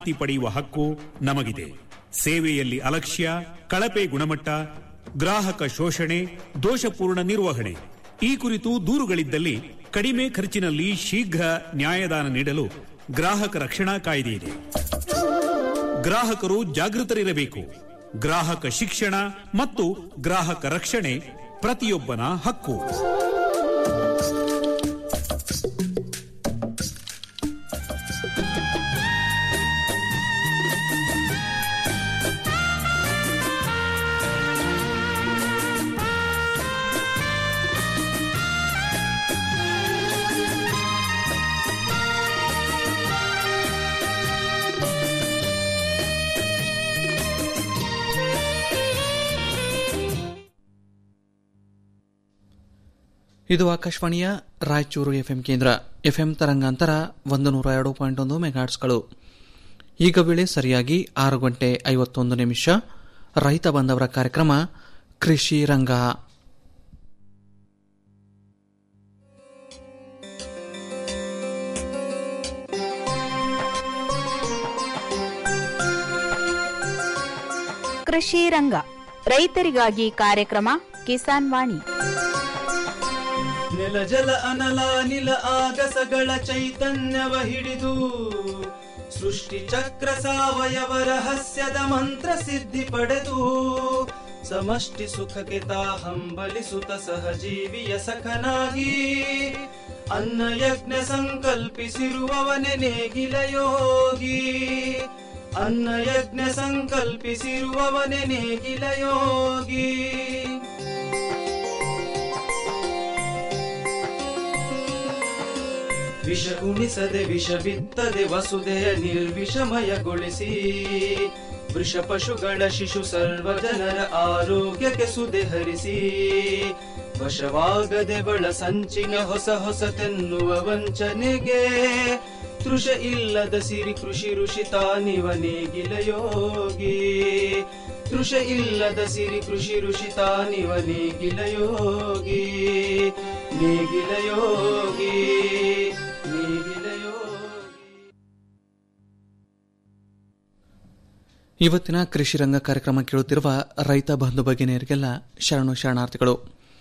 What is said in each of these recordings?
ಮಾಹಿತಿ ಪಡೆಯುವ ಹಕ್ಕು ನಮಗಿದೆ ಸೇವೆಯಲ್ಲಿ ಅಲಕ್ಷ್ಯ ಕಳಪೆ ಗುಣಮಟ್ಟ ಗ್ರಾಹಕ ಶೋಷಣೆ ದೋಷಪೂರ್ಣ ನಿರ್ವಹಣೆ ಈ ಕುರಿತು ದೂರುಗಳಿದ್ದಲ್ಲಿ ಕಡಿಮೆ ಖರ್ಚಿನಲ್ಲಿ ಶೀಘ್ರ ನ್ಯಾಯದಾನ ನೀಡಲು ಗ್ರಾಹಕ ರಕ್ಷಣಾ ಕಾಯ್ದೆ ಇದೆ ಗ್ರಾಹಕರು ಜಾಗೃತರಿರಬೇಕು ಗ್ರಾಹಕ ಶಿಕ್ಷಣ ಮತ್ತು ಗ್ರಾಹಕ ರಕ್ಷಣೆ ಪ್ರತಿಯೊಬ್ಬನ ಹಕ್ಕು ಇದು ಆಕಾಶವಾಣಿಯ ರಾಯಚೂರು ಎಫ್ಎಂ ಕೇಂದ್ರ ಎಫ್ಎಂ ತರಂಗಾಂತರ ಒಂದು ನೂರ ಎರಡು ಪಾಯಿಂಟ್ ಒಂದು ಮೆಗಾಟ್ಸ್ಗಳು ಈಗ ವೇಳೆ ಸರಿಯಾಗಿ ಆರು ಗಂಟೆ ಐವತ್ತೊಂದು ನಿಮಿಷ ರೈತ ಬಂದವರ ಕಾರ್ಯಕ್ರಮ ಕೃಷಿ ರಂಗ ಕೃಷಿ ರಂಗ ರೈತರಿಗಾಗಿ ಕಾರ್ಯಕ್ರಮ ಕಿಸಾನ್ ವಾಣಿ ನೆಲ ಜಲ ಅನಲ ನಿಲ ಆಗಸಗಳ ಚೈತನ್ಯವ ಹಿಡಿದು ಸೃಷ್ಟಿ ಚಕ್ರ ಸಾವಯವ ರಹಸ್ಯದ ಮಂತ್ರ ಸಿದ್ಧಿ ಪಡೆದು ಸಮಷ್ಟಿ ಸುಖಕ್ಕೆ ತಾ ಹಂಬಲಿಸುತ್ತ ಸಹಜೀವಿಯ ಸಖನಾಗಿ ಅನ್ನ ಯಜ್ಞ ಸಂಕಲ್ಪಿಸಿರುವವನೆ ನೇಗಿಲ ಯೋಗಿ ಅನ್ನ ಯಜ್ಞ ಸಂಕಲ್ಪಿಸಿರುವವನೆ ನೇಗಿಲ ಯೋಗಿ ವಿಷ ಉಣಿಸದೆ ವಿಷ ಬಿತ್ತದೆ ವಸುದೆಯ ನಿರ್ವಿಷಮಯಗೊಳಿಸಿ ವೃಷ ಪಶುಗಳ ಶಿಶು ಸರ್ವ ಜನರ ಆರೋಗ್ಯಕ್ಕೆ ಸುದೆ ಹರಿಸಿ ವಶವಾಗದೆ ಬಳ ಸಂಚಿನ ಹೊಸ ಹೊಸತೆನ್ನುವ ವಂಚನೆಗೆ ತೃಷ ಇಲ್ಲದ ಸಿರಿ ಕೃಷಿ ಋಷಿ ತಾನಿವ ನೇಗಿಲ ಯೋಗಿ ತೃಷ ಇಲ್ಲದ ಸಿರಿ ಕೃಷಿ ಋಷಿ ತಾನಿವ ನೇಗಿಲ ಯೋಗಿ ನೇಗಿಲ ಯೋಗಿ ನೇಗಿಲ ಯೋಗಿ ಇವತ್ತಿನ ಕೃಷಿ ರಂಗ ಕಾರ್ಯಕ್ರಮ ಕೇಳುತ್ತಿರುವ ರೈತ ಬಂಧು ಭಗಿನಿಯರಿಗೆಲ್ಲ ಶರಣು ಶರಣಾರ್ಥಿಗಳು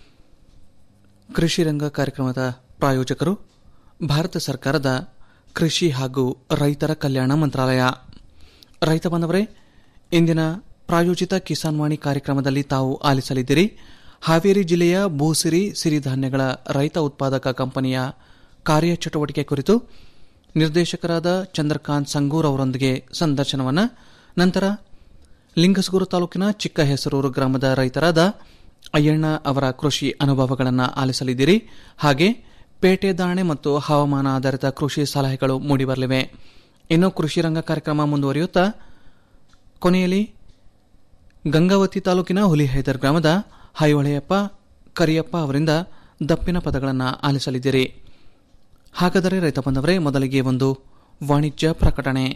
ಕೃಷಿ ರಂಗ ಕಾರ್ಯಕ್ರಮದ ಪ್ರಾಯೋಜಕರು ಭಾರತ ಸರ್ಕಾರದ ಕೃಷಿ ಹಾಗೂ ರೈತರ ಕಲ್ಯಾಣ ಮಂತ್ರಾಲಯ ರೈತ ಬಾಂಧವರೇ ಇಂದಿನ ಪ್ರಾಯೋಜಿತ ಕಿಸಾನ್ ವಾಣಿ ಕಾರ್ಯಕ್ರಮದಲ್ಲಿ ತಾವು ಆಲಿಸಲಿದ್ದೀರಿ ಹಾವೇರಿ ಜಿಲ್ಲೆಯ ಭೂಸಿರಿ ಸಿರಿಧಾನ್ಯಗಳ ರೈತ ಉತ್ಪಾದಕ ಕಂಪನಿಯ ಕಾರ್ಯಚಟುವಟಿಕೆ ಕುರಿತು ನಿರ್ದೇಶಕರಾದ ಚಂದ್ರಕಾಂತ್ ಸಂಗೂರ್ ಅವರೊಂದಿಗೆ ಸಂದರ್ಶನವನ್ನು ನಂತರ ಲಿಂಗಸಗೂರು ತಾಲೂಕಿನ ಚಿಕ್ಕ ಹೆಸರೂರು ಗ್ರಾಮದ ರೈತರಾದ ಅಯ್ಯಣ್ಣ ಅವರ ಕೃಷಿ ಅನುಭವಗಳನ್ನು ಆಲಿಸಲಿದ್ದೀರಿ ಹಾಗೆ ಪೇಟೆ ದಾಣೆ ಮತ್ತು ಹವಾಮಾನ ಆಧಾರಿತ ಕೃಷಿ ಸಲಹೆಗಳು ಮೂಡಿಬರಲಿವೆ ಇನ್ನು ಕೃಷಿ ರಂಗ ಕಾರ್ಯಕ್ರಮ ಮುಂದುವರಿಯುತ್ತಾ ಕೊನೆಯಲ್ಲಿ ಗಂಗಾವತಿ ತಾಲೂಕಿನ ಹುಲಿಹೈದರ್ ಗ್ರಾಮದ ಹೈಹೊಳೆಯಪ್ಪ ಕರಿಯಪ್ಪ ಅವರಿಂದ ದಪ್ಪಿನ ಪದಗಳನ್ನು ಆಲಿಸಲಿದ್ದೀರಿ ಹಾಗಾದರೆ ರೈತ ಬಂದವರೇ ಮೊದಲಿಗೆ ಒಂದು ವಾಣಿಜ್ಯ ಪ್ರಕಟಣೆ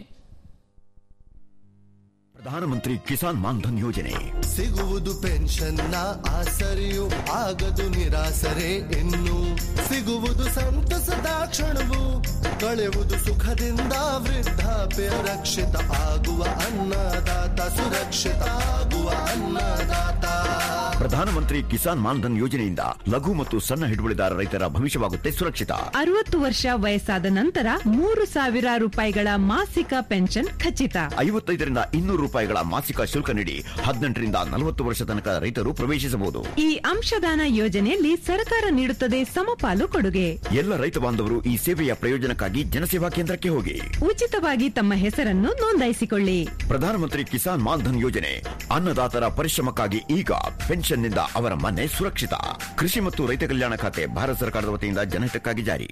ಪ್ರಧಾನಮಂತ್ರಿ ಕಿಸಾನ್ ಮಾನ್ಧನ್ ಯೋಜನೆ ಸಿಗುವುದು ಪೆನ್ಷನ್ನ ಆಸರೆಯು ಆಗದು ನಿರಾಸರೆ ಇನ್ನು ಸಿಗುವುದು ಸಂತಸದ ಕ್ಷಣವು ಕಳೆಯುವುದು ಸುಖದಿಂದ ವೃದ್ಧಾಪ್ಯ ರಕ್ಷಿತ ಆಗುವ ಅನ್ನದಾತ ಸುರಕ್ಷಿತ ಆಗುವ ಅನ್ನದಾತ ಪ್ರಧಾನಮಂತ್ರಿ ಕಿಸಾನ್ ಮಾನ್ಧನ್ ಯೋಜನೆಯಿಂದ ಲಘು ಮತ್ತು ಸಣ್ಣ ಹಿಡುವಳಿದಾರ ರೈತರ ಭವಿಷ್ಯವಾಗುತ್ತೆ ಸುರಕ್ಷಿತ ಅರವತ್ತು ವರ್ಷ ವಯಸ್ಸಾದ ನಂತರ ಮೂರು ಸಾವಿರ ರೂಪಾಯಿಗಳ ಮಾಸಿಕ ಪೆನ್ಷನ್ ಖಚಿತ ಐವತ್ತೈದರಿಂದ ಇನ್ನೂರು ರೂಪಾಯಿಗಳ ಮಾಸಿಕ ಶುಲ್ಕ ನೀಡಿ ಹದಿನೆಂಟರಿಂದ ನಲವತ್ತು ವರ್ಷ ತನಕ ರೈತರು ಪ್ರವೇಶಿಸಬಹುದು ಈ ಅಂಶದಾನ ಯೋಜನೆಯಲ್ಲಿ ಸರ್ಕಾರ ನೀಡುತ್ತದೆ ಸಮಪಾಲು ಕೊಡುಗೆ ಎಲ್ಲ ರೈತ ಬಾಂಧವರು ಈ ಸೇವೆಯ ಪ್ರಯೋಜನಕ್ಕಾಗಿ ಜನಸೇವಾ ಕೇಂದ್ರಕ್ಕೆ ಹೋಗಿ ಉಚಿತವಾಗಿ ತಮ್ಮ ಹೆಸರನ್ನು ನೋಂದಾಯಿಸಿಕೊಳ್ಳಿ ಪ್ರಧಾನಮಂತ್ರಿ ಕಿಸಾನ್ ಮಾನ್ಧನ್ ಯೋಜನೆ ಅನ್ನದಾತರ ಪರಿಶ್ರಮಕ್ಕಾಗಿ ಈಗ ಪೆನ್ಷನ್ನಿಂದ ಅವರ ಮನೆ ಸುರಕ್ಷಿತ ಕೃಷಿ ಮತ್ತು ರೈತ ಕಲ್ಯಾಣ ಖಾತೆ ಭಾರತ ಸರ್ಕಾರದ ವತಿಯಿಂದ ಜನಹಿತಕ್ಕಾಗಿ ಜಾರಿ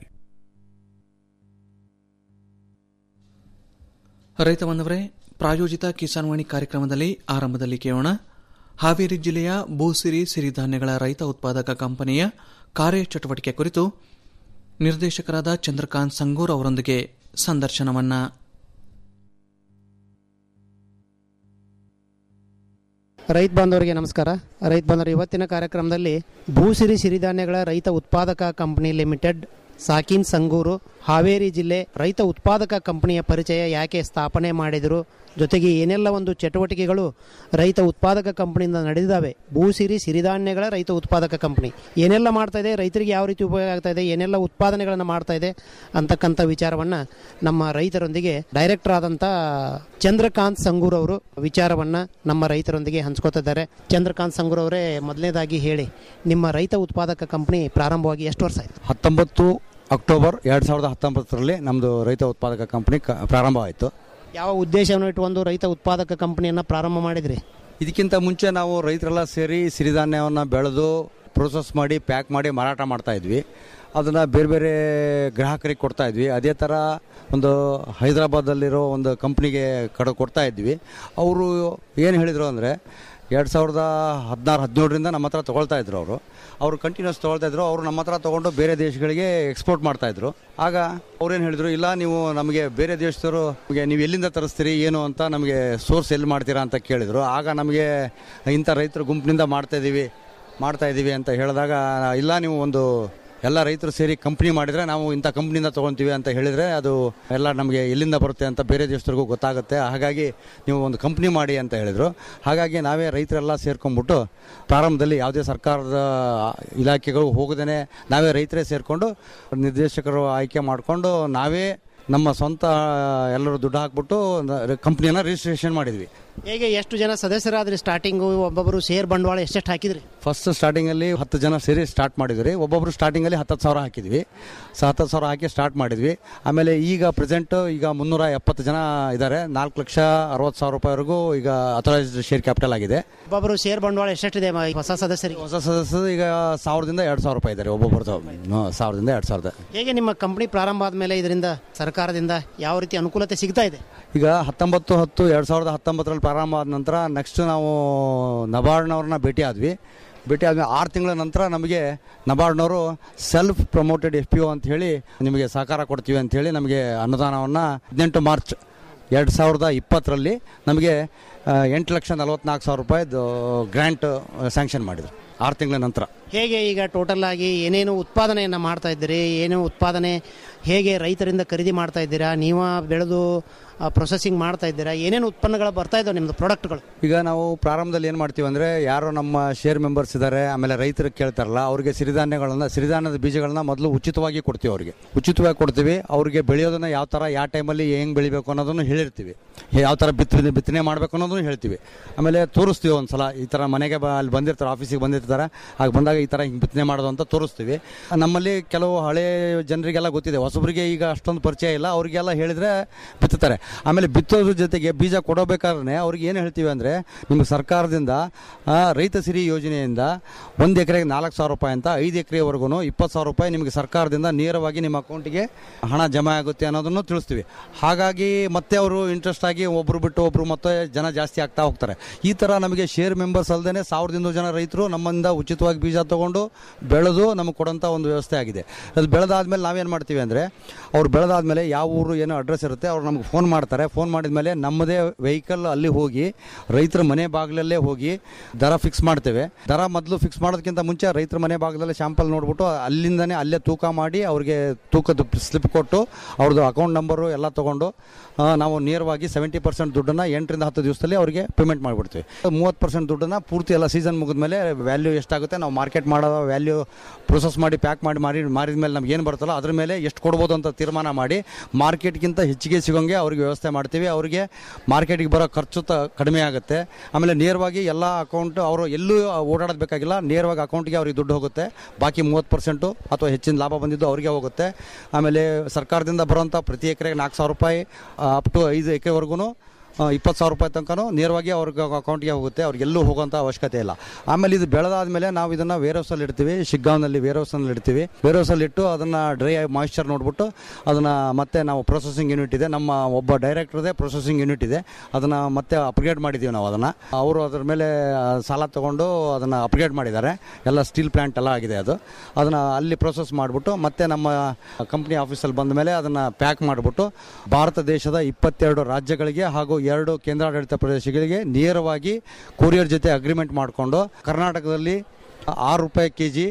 ರೈತ ಬಾಂಧವರೇ ಪ್ರಾಯೋಜಿತ ಕಿಸಾನ್ ವಾಣಿ ಕಾರ್ಯಕ್ರಮದಲ್ಲಿ ಆರಂಭದಲ್ಲಿ ಕೇಳೋಣ ಹಾವೇರಿ ಜಿಲ್ಲೆಯ ಭೂಸಿರಿ ಸಿರಿಧಾನ್ಯಗಳ ರೈತ ಉತ್ಪಾದಕ ಕಂಪನಿಯ ಕಾರ್ಯಚಟುವಟಿಕೆ ಕುರಿತು ನಿರ್ದೇಶಕರಾದ ಚಂದ್ರಕಾಂತ್ ಸಂಗೂರ್ ಅವರೊಂದಿಗೆ ಸಂದರ್ಶನವನ್ನ ರೈತ ಬಾಂಧವರಿಗೆ ನಮಸ್ಕಾರ ರೈತ ಬಾಂಧವರು ಇವತ್ತಿನ ಕಾರ್ಯಕ್ರಮದಲ್ಲಿ ಭೂಸಿರಿ ಸಿರಿಧಾನ್ಯಗಳ ರೈತ ಉತ್ಪಾದಕ ಕಂಪನಿ ಲಿಮಿಟೆಡ್ ಸಾಕಿನ್ ಸಂಗೂರು ಹಾವೇರಿ ಜಿಲ್ಲೆ ರೈತ ಉತ್ಪಾದಕ ಕಂಪನಿಯ ಪರಿಚಯ ಯಾಕೆ ಸ್ಥಾಪನೆ ಮಾಡಿದರು ಜೊತೆಗೆ ಏನೆಲ್ಲ ಒಂದು ಚಟುವಟಿಕೆಗಳು ರೈತ ಉತ್ಪಾದಕ ಕಂಪನಿಯಿಂದ ನಡೆದಿದ್ದಾವೆ ಭೂಸಿರಿ ಸಿರಿಧಾನ್ಯಗಳ ರೈತ ಉತ್ಪಾದಕ ಕಂಪನಿ ಏನೆಲ್ಲ ಮಾಡ್ತಾ ಇದೆ ರೈತರಿಗೆ ಯಾವ ರೀತಿ ಉಪಯೋಗ ಆಗ್ತಾ ಇದೆ ಏನೆಲ್ಲ ಉತ್ಪಾದನೆಗಳನ್ನು ಮಾಡ್ತಾ ಇದೆ ಅಂತಕ್ಕಂಥ ವಿಚಾರವನ್ನು ನಮ್ಮ ರೈತರೊಂದಿಗೆ ಡೈರೆಕ್ಟರ್ ಆದಂಥ ಚಂದ್ರಕಾಂತ್ ಸಂಗೂರ್ ಅವರು ವಿಚಾರವನ್ನು ನಮ್ಮ ರೈತರೊಂದಿಗೆ ಹಂಚ್ಕೋತಿದ್ದಾರೆ ಚಂದ್ರಕಾಂತ್ ಸಂಗೂರ್ ಅವರೇ ಮೊದಲನೇದಾಗಿ ಹೇಳಿ ನಿಮ್ಮ ರೈತ ಉತ್ಪಾದಕ ಕಂಪನಿ ಪ್ರಾರಂಭವಾಗಿ ಎಷ್ಟು ವರ್ಷ ಆಯಿತು ಹತ್ತೊಂಬತ್ತು ಅಕ್ಟೋಬರ್ ಎರಡು ಸಾವಿರದ ಹತ್ತೊಂಬತ್ತರಲ್ಲಿ ನಮ್ಮದು ರೈತ ಉತ್ಪಾದಕ ಕಂಪನಿ ಕ ಪ್ರಾರಂಭವಾಯಿತು ಯಾವ ಉದ್ದೇಶವನ್ನು ಇಟ್ಟುಕೊಂಡು ರೈತ ಉತ್ಪಾದಕ ಕಂಪನಿಯನ್ನು ಪ್ರಾರಂಭ ಮಾಡಿದ್ರಿ ಇದಕ್ಕಿಂತ ಮುಂಚೆ ನಾವು ರೈತರೆಲ್ಲ ಸೇರಿ ಸಿರಿಧಾನ್ಯವನ್ನು ಬೆಳೆದು ಪ್ರೊಸೆಸ್ ಮಾಡಿ ಪ್ಯಾಕ್ ಮಾಡಿ ಮಾರಾಟ ಮಾಡ್ತಾ ಇದ್ವಿ ಅದನ್ನು ಬೇರೆ ಬೇರೆ ಗ್ರಾಹಕರಿಗೆ ಕೊಡ್ತಾ ಇದ್ವಿ ಅದೇ ಥರ ಒಂದು ಹೈದರಾಬಾದಲ್ಲಿರೋ ಒಂದು ಕಂಪ್ನಿಗೆ ಕಡೆ ಕೊಡ್ತಾ ಇದ್ವಿ ಅವರು ಏನು ಹೇಳಿದರು ಅಂದರೆ ಎರಡು ಸಾವಿರದ ಹದಿನಾರು ಹದಿನೇಳರಿಂದ ನಮ್ಮ ಹತ್ರ ತೊಗೊಳ್ತಾ ಇದ್ರು ಅವರು ಅವರು ಕಂಟಿನ್ಯೂಸ್ ತೊಗೊಳ್ತಾ ಇದ್ರು ಅವರು ನಮ್ಮ ಹತ್ರ ತೊಗೊಂಡು ಬೇರೆ ದೇಶಗಳಿಗೆ ಎಕ್ಸ್ಪೋರ್ಟ್ ಮಾಡ್ತಾ ಇದ್ರು ಆಗ ಅವ್ರೇನು ಹೇಳಿದ್ರು ಇಲ್ಲ ನೀವು ನಮಗೆ ಬೇರೆ ದೇಶದವರು ನಮಗೆ ನೀವು ಎಲ್ಲಿಂದ ತರಿಸ್ತೀರಿ ಏನು ಅಂತ ನಮಗೆ ಸೋರ್ಸ್ ಎಲ್ಲಿ ಮಾಡ್ತೀರಾ ಅಂತ ಕೇಳಿದರು ಆಗ ನಮಗೆ ಇಂಥ ರೈತರ ಗುಂಪಿನಿಂದ ಮಾಡ್ತಾ ಇದ್ದೀವಿ ಮಾಡ್ತಾ ಇದ್ದೀವಿ ಅಂತ ಹೇಳಿದಾಗ ಇಲ್ಲ ನೀವು ಒಂದು ಎಲ್ಲ ರೈತರು ಸೇರಿ ಕಂಪ್ನಿ ಮಾಡಿದರೆ ನಾವು ಇಂಥ ಕಂಪ್ನಿಯಿಂದ ತೊಗೊತೀವಿ ಅಂತ ಹೇಳಿದರೆ ಅದು ಎಲ್ಲ ನಮಗೆ ಎಲ್ಲಿಂದ ಬರುತ್ತೆ ಅಂತ ಬೇರೆ ದೇಶದವ್ರಿಗೂ ಗೊತ್ತಾಗುತ್ತೆ ಹಾಗಾಗಿ ನೀವು ಒಂದು ಕಂಪ್ನಿ ಮಾಡಿ ಅಂತ ಹೇಳಿದರು ಹಾಗಾಗಿ ನಾವೇ ರೈತರೆಲ್ಲ ಸೇರ್ಕೊಂಡ್ಬಿಟ್ಟು ಪ್ರಾರಂಭದಲ್ಲಿ ಯಾವುದೇ ಸರ್ಕಾರದ ಇಲಾಖೆಗಳು ಹೋಗದೇ ನಾವೇ ರೈತರೇ ಸೇರಿಕೊಂಡು ನಿರ್ದೇಶಕರು ಆಯ್ಕೆ ಮಾಡಿಕೊಂಡು ನಾವೇ ನಮ್ಮ ಸ್ವಂತ ಎಲ್ಲರೂ ದುಡ್ಡು ಹಾಕ್ಬಿಟ್ಟು ಕಂಪ್ನಿಯನ್ನು ರಿಜಿಸ್ಟ್ರೇಷನ್ ಮಾಡಿದ್ವಿ ಹೇಗೆ ಎಷ್ಟು ಜನ ಸದಸ್ಯರಾದ್ರಿ ಸ್ಟಾರ್ಟಿಂಗು ಒಬ್ಬೊಬ್ಬರು ಶೇರ್ ಬಂಡವಾಳ ಎಷ್ಟೆಷ್ಟು ಹಾಕಿದ್ರಿ ಫಸ್ಟ್ ಸ್ಟಾರ್ಟಿಂಗಲ್ಲಿ ಹತ್ತು ಜನ ಸೇರಿ ಸ್ಟಾರ್ಟ್ ಮಾಡಿದ್ವಿ ಒಬ್ಬೊಬ್ರು ಸ್ಟಾರ್ಟಿಂಗಲ್ಲಿ ಹತ್ತತ್ತು ಸಾವಿರ ಹಾಕಿದ್ವಿ ಸೊ ಹತ್ತತ್ತು ಸಾವಿರ ಹಾಕಿ ಸ್ಟಾರ್ಟ್ ಮಾಡಿದ್ವಿ ಆಮೇಲೆ ಈಗ ಪ್ರೆಸೆಂಟ್ ಈಗ ಮುನ್ನೂರ ಎಪ್ಪತ್ತು ಜನ ಇದ್ದಾರೆ ನಾಲ್ಕು ಲಕ್ಷ ಅರವತ್ತು ಸಾವಿರ ರೂಪಾಯಿವರೆಗೂ ಈಗ ಅಥರೈಸ್ಡ್ ಶೇರ್ ಕ್ಯಾಪಿಟಲ್ ಆಗಿದೆ ಒಬ್ಬೊಬ್ಬರು ಶೇರ್ ಬಂಡವಾಳ ಎಷ್ಟೆಷ್ಟಿದೆ ಮ- ಹೊಸ ಸದಸ್ಯರಿಗೆ ಹೊಸ ಸದಸ್ಯರು ಈಗ ಸಾವಿರದಿಂದ ಎರಡು ಸಾವಿರ ರೂಪಾಯಿ ಇದ್ದಾರೆ ಒಬ್ಬೊಬ್ಬರದು ಹ್ಮ್, ಸಾವಿರದಿಂದ ಎರಡು ಸಾವಿರದ ಹೇಗೆ ನಿಮ್ಮ ಕಂಪನಿ ಪ್ರಾರಂಭ ಆದಮೇಲೆ ಇದರಿಂದ ಸರ್ಕಾರದಿಂದ ಯಾವ ರೀತಿ ಅನುಕೂಲತೆ ಸಿಗ್ತಾ ಇದೆ ಈಗ ಹತ್ತೊಂಬತ್ತು ಹತ್ತು ಎರಡು ಸಾವಿರದ ಹತ್ತೊಂಬತ್ತರಲ್ಲಿ ಪ್ರಾರಂಭ ಆದ ನಂತರ ನೆಕ್ಸ್ಟ್ ನಾವು ನಬಾರ್ಡ್ನವ್ರನ್ನ ಭೇಟಿ ಆದ್ವಿ ಭೇಟಿ ಆದ್ಮೇಲೆ ಆರು ತಿಂಗಳ ನಂತರ ನಮಗೆ ನಬಾರ್ಡ್ನವರು self promoted F P O ಅಂತ ಹೇಳಿ ನಿಮಗೆ ಸಹಕಾರ ಕೊಡ್ತೀವಿ ಅಂತ ಹೇಳಿ ನಮಗೆ ಅನುದಾನವನ್ನು ಹದಿನೆಂಟು ಮಾರ್ಚ್ ಎರಡು ಸಾವಿರದ ಇಪ್ಪತ್ತರಲ್ಲಿ ನಮಗೆ ಆ, ಎಂಟು ಲಕ್ಷ ನಲವತ್ನಾಲ್ಕು ಸಾವಿರ ರೂಪಾಯಿದು ಗ್ರ್ಯಾಂಟ್ ಸ್ಯಾಂಕ್ಷನ್ ಮಾಡಿದರು ಆರು ತಿಂಗಳ ನಂತರ ಹೇಗೆ ಈಗ ಟೋಟಲ್ ಆಗಿ ಏನೇನು ಉತ್ಪಾದನೆಯನ್ನು ಮಾಡ್ತಾ ಇದ್ದೀರಿ ಏನು ಉತ್ಪಾದನೆ ಹೇಗೆ ರೈತರಿಂದ ಖರೀದಿ ಮಾಡ್ತಾ ಇದ್ದೀರಾ ನೀವು ಬೆಳೆದು ಪ್ರೊಸೆಸಿಂಗ್ ಮಾಡ್ತಾ ಇದ್ದೀರಾ ಏನೇನು ಉತ್ಪನ್ನಗಳು ಬರ್ತಾ ಇದ್ದಾವೆ ನಿಮ್ಮದು ಪ್ರಾಡಕ್ಟ್ಗಳು ಈಗ ನಾವು ಪ್ರಾರಂಭದಲ್ಲಿ ಏನು ಮಾಡ್ತೀವಿ ಅಂದರೆ ಯಾರು ನಮ್ಮ ಶೇರ್ ಮೆಂಬರ್ಸ್ ಇದ್ದಾರೆ ಆಮೇಲೆ ರೈತರು ಕೇಳ್ತಾರಲ್ಲ ಅವರಿಗೆ ಸಿರಿಧಾನ್ಯಗಳನ್ನ ಸಿರಿಧಾನ್ಯದ ಬೀಜಗಳನ್ನ ಮೊದಲು ಉಚಿತವಾಗಿ ಕೊಡ್ತೀವಿ ಅವರಿಗೆ ಉಚಿತವಾಗಿ ಕೊಡ್ತೀವಿ ಅವರಿಗೆ ಬೆಳೆಯೋದನ್ನ ಯಾವ ಥರ ಯಾವ ಟೈಮಲ್ಲಿ ಹೆಂಗೆ ಬೆಳಿಬೇಕು ಅನ್ನೋದನ್ನು ಹೇಳಿರ್ತೀವಿ ಯಾವ ಥರ ಬಿತ್ತನೆ ಬಿತ್ತನೆ ಮಾಡಬೇಕು ಅನ್ನೋದನ್ನು ಹೇಳ್ತೀವಿ ಆಮೇಲೆ ತೋರಿಸ್ತೀವಿ ಒಂದು ಸಲ ಈ ಥರ ಮನೆಗೆ ಬ ಅಲ್ಲಿ ಬಂದಿರ್ತಾರೆ ಆಫೀಸಿಗೆ ಬಂದಿರ್ತಾರೆ ಆಗ ಬಂದಾಗ ಈ ಥರ ಹಿಂಗೆ ಬಿತ್ತನೆ ಮಾಡೋದು ಅಂತ ತೋರಿಸ್ತೀವಿ ನಮ್ಮಲ್ಲಿ ಕೆಲವು ಹಳೆ ಜನರಿಗೆಲ್ಲ ಗೊತ್ತಿದೆ ಹೊಸಬರಿಗೆ ಈಗ ಅಷ್ಟೊಂದು ಪರಿಚಯ ಇಲ್ಲ ಅವರಿಗೆಲ್ಲ ಹೇಳಿದರೆ ಬಿತ್ತುತ್ತಾರೆ ಆಮೇಲೆ ಬಿತ್ತೋದ್ರ ಜೊತೆಗೆ ಬೀಜ ಕೊಡೋಬೇಕಾದ್ರೆ ಅವ್ರಿಗೆ ಏನು ಹೇಳ್ತೀವಿ ಅಂದರೆ ನಿಮ್ಗೆ ಸರ್ಕಾರದಿಂದ ಆ, ರೈತ ಸಿರಿ ಯೋಜನೆಯಿಂದ ಒಂದು ಎಕರೆಗೆ ನಾಲ್ಕು ಸಾವಿರ ರೂಪಾಯಿ ಅಂತ ಐದು ಎಕರೆವರೆಗೂ ಇಪ್ಪತ್ತು ಸಾವಿರ ರೂಪಾಯಿ ನಿಮಗೆ ಸರ್ಕಾರದಿಂದ ನೇರವಾಗಿ ನಿಮ್ಮ ಅಕೌಂಟಿಗೆ ಹಣ ಜಮಾ ಆಗುತ್ತೆ ಅನ್ನೋದನ್ನು ತಿಳಿಸ್ತೀವಿ ಹಾಗಾಗಿ ಮತ್ತೆ ಅವರು ಇಂಟ್ರೆಸ್ಟ್ ಆಗಿ ಒಬ್ಬರು ಬಿಟ್ಟು ಒಬ್ಬರು ಮತ್ತೆ ಜನ ಜಾಸ್ತಿ ಆಗ್ತಾ ಹೋಗ್ತಾರೆ ಈ ಥರ ನಮಗೆ ಶೇರ್ ಮೆಂಬರ್ಸ್ ಅಲ್ಲದೆ ಸಾವಿರದ ಇನ್ನೂರು ಜನ ರೈತರು ನಮ್ಮಿಂದ ಉಚಿತವಾಗಿ ಬೀಜ ತಗೊಂಡು ಬೆಳೆದು ನಮಗೆ ಕೊಡೋಂಥ ಒಂದು ವ್ಯವಸ್ಥೆ ಆಗಿದೆ ಅದು ಬೆಳೆದಾದ್ಮೇಲೆ ನಾವೇನು ಮಾಡ್ತೀವಿ ಅಂದರೆ ಅವ್ರು ಬೆಳೆದಾದ್ಮೇಲೆ ಯಾವ ಊರು ಏನೋ ಅಡ್ರೆಸ್ ಇರುತ್ತೆ ಅವ್ರು ನಮ್ಗೆ ಫೋನ್ ಮಾಡ್ತಾರೆ ಫೋನ್ ಮಾಡಿದ್ಮೇಲೆ ನಮ್ಮದೇ ವೆಹಿಕಲ್ ಅಲ್ಲಿ ಹೋಗಿ ರೈತರ ಮನೆ ಬಾಗಿಲಲ್ಲೇ ಹೋಗಿ ದರ ಫಿಕ್ಸ್ ಮಾಡ್ತೇವೆ ದರ ಮೊದಲು ಫಿಕ್ಸ್ ಮಾಡೋದಕ್ಕಿಂತ ಮುಂಚೆ ರೈತರ ಮನೆ ಭಾಗದಲ್ಲಿ ಶಾಂಪಲ್ ನೋಡ್ಬಿಟ್ಟು ಅಲ್ಲಿಂದನೇ ಅಲ್ಲೇ ತೂಕ ಮಾಡಿ ಅವ್ರಿಗೆ ತೂಕದ ಸ್ಲಿಪ್ ಕೊಟ್ಟು ಅವ್ರದ್ದು ಅಕೌಂಟ್ ನಂಬರು ಎಲ್ಲ ತೊಗೊಂಡು ಆ, ನಾವು ನೇರವಾಗಿ ಸೆವೆಂಟಿ ಪರ್ಸೆಂಟ್ ದುಡ್ಡನ್ನು ಎಂಟರಿಂದ ಹತ್ತು ದಿವಸದಲ್ಲಿ ಅವರಿಗೆ ಪೇಮೆಂಟ್ ಮಾಡಿಬಿಡ್ತೀವಿ ಮೂವತ್ತು ಪರ್ಸೆಂಟ್ ದುಡ್ಡನ್ನು ಪೂರ್ತಿ ಎಲ್ಲ ಸೀಸನ್ ಮುಗಿದ್ಮೇಲೆ ವ್ಯಾಲ್ಯೂ ಎಷ್ಟಾಗುತ್ತೆ ನಾವು ಮಾರ್ಕೆಟ್ ಮಾಡೋ ವ್ಯಾಲ್ಯೂ ಪ್ರೊಸೆಸ್ ಮಾಡಿ ಪ್ಯಾಕ್ ಮಾಡಿ ಮಾರಿ ಮಾರಿದ ಮೇಲೆ ನಮ್ಗೆ ಏನು ಬರುತ್ತಲ್ಲ ಅದ್ರ ಮೇಲೆ ಎಷ್ಟು ಕೊಡ್ಬೋದು ಅಂತ ತೀರ್ಮಾನ ಮಾಡಿ ಮಾರ್ಕೆಟ್ಗಿಂತ ಹೆಚ್ಚಿಗೆ ಸಿಗೋಂಗೆ ಅವ್ರಿಗೆ ವ್ಯವಸ್ಥೆ ಮಾಡ್ತೀವಿ ಅವರಿಗೆ ಮಾರ್ಕೆಟಿಗೆ ಬರೋ ಖರ್ಚು ತ ಕಡಿಮೆ ಆಗುತ್ತೆ ಆಮೇಲೆ ನೇರವಾಗಿ ಎಲ್ಲ ಅಕೌಂಟ್ ಅವರು ಎಲ್ಲೂ ಓಡಾಡೋದು ಬೇಕಾಗಿಲ್ಲ ನೇರವಾಗಿ ಅಕೌಂಟ್ಗೆ ಅವ್ರಿಗೆ ದುಡ್ಡು ಹೋಗುತ್ತೆ ಬಾಕಿ ಮೂವತ್ತು ಪರ್ಸೆಂಟು ಅಥವಾ ಹೆಚ್ಚಿನ ಲಾಭ ಬಂದಿದ್ದು ಅವರಿಗೆ ಹೋಗುತ್ತೆ ಆಮೇಲೆ ಸರ್ಕಾರದಿಂದ ಬರುವಂಥ ಪ್ರತಿ ಎಕರೆಗೆ ನಾಲ್ಕು ಸಾವಿರ ರೂಪಾಯಿ ಅಪ್ ಟು ಐದು ಎಕರೆವರೆಗೂ ಇಪ್ಪತ್ತು ಸಾವಿರ ರೂಪಾಯಿ ತನಕನೂ ನೇರವಾಗಿ ಅವ್ರಿಗೆ ಅಕೌಂಟ್ಗೆ ಹೋಗುತ್ತೆ ಅವ್ರಿಗೆ ಎಲ್ಲೂ ಹೋಗೋಂಥ ಅವಶ್ಯಕತೆ ಇಲ್ಲ ಆಮೇಲೆ ಇದು ಬೆಳೆದಾದ್ಮೇಲೆ ನಾವು ಇದನ್ನು ವೇರ್ ಹೌಸಲ್ಲಿ ಇಡ್ತೀವಿ ಶಿಗ್ಗಾಂವ್ನಲ್ಲಿ ವೇರ್ ಹೌಸಲ್ಲಿ ಇಡ್ತೀವಿ ವೇರ್ ಹೌಸಲ್ಲಿ ಇಟ್ಟು ಅದನ್ನು ಡ್ರೈ ಮಾಯಿಶ್ಚರ್ ನೋಡ್ಬಿಟ್ಟು ಅದನ್ನು ಮತ್ತೆ ನಾವು ಪ್ರೊಸೆಸಿಂಗ್ ಯೂನಿಟ್ ಇದೆ ನಮ್ಮ ಒಬ್ಬ ಡೈರೆಕ್ಟರ್ದೇ ಪ್ರೊಸೆಸಿಂಗ್ ಯೂನಿಟ್ ಇದೆ ಅದನ್ನು ಮತ್ತೆ ಅಪ್ಗ್ರೇಡ್ ಮಾಡಿದ್ದೀವಿ ನಾವು ಅದನ್ನು ಅವರು ಅದ್ರ ಮೇಲೆ ಆ, ಸಾಲ ತಗೊಂಡು ಅದನ್ನು ಅಪ್ಗ್ರೇಡ್ ಮಾಡಿದ್ದಾರೆ ಎಲ್ಲ ಸ್ಟೀಲ್ ಪ್ಲಾಂಟ್ ಎಲ್ಲ ಆಗಿದೆ ಅದು ಅದನ್ನು ಅಲ್ಲಿ ಪ್ರೊಸೆಸ್ ಮಾಡಿಬಿಟ್ಟು ಮತ್ತೆ ನಮ್ಮ ಕಂಪ್ನಿ ಆಫೀಸಲ್ಲಿ ಬಂದ ಮೇಲೆ ಅದನ್ನು ಪ್ಯಾಕ್ ಮಾಡಿಬಿಟ್ಟು ಭಾರತ ದೇಶದ ಇಪ್ಪತ್ತೆರಡು ರಾಜ್ಯಗಳಿಗೆ ಹಾಗೂ ಎರಡು ಕೇಂದ್ರಾಡಳಿತ ಪ್ರದೇಶಗಳಿಗೆ ನೇರವಾಗಿ ಕೊರಿಯರ್ ಜೊತೆ ಅಗ್ರಿಮೆಂಟ್ ಮಾಡಿಕೊಂಡು ಕರ್ನಾಟಕದಲ್ಲಿ ಆರು ರೂಪಾಯಿ ಕೆ ಜಿ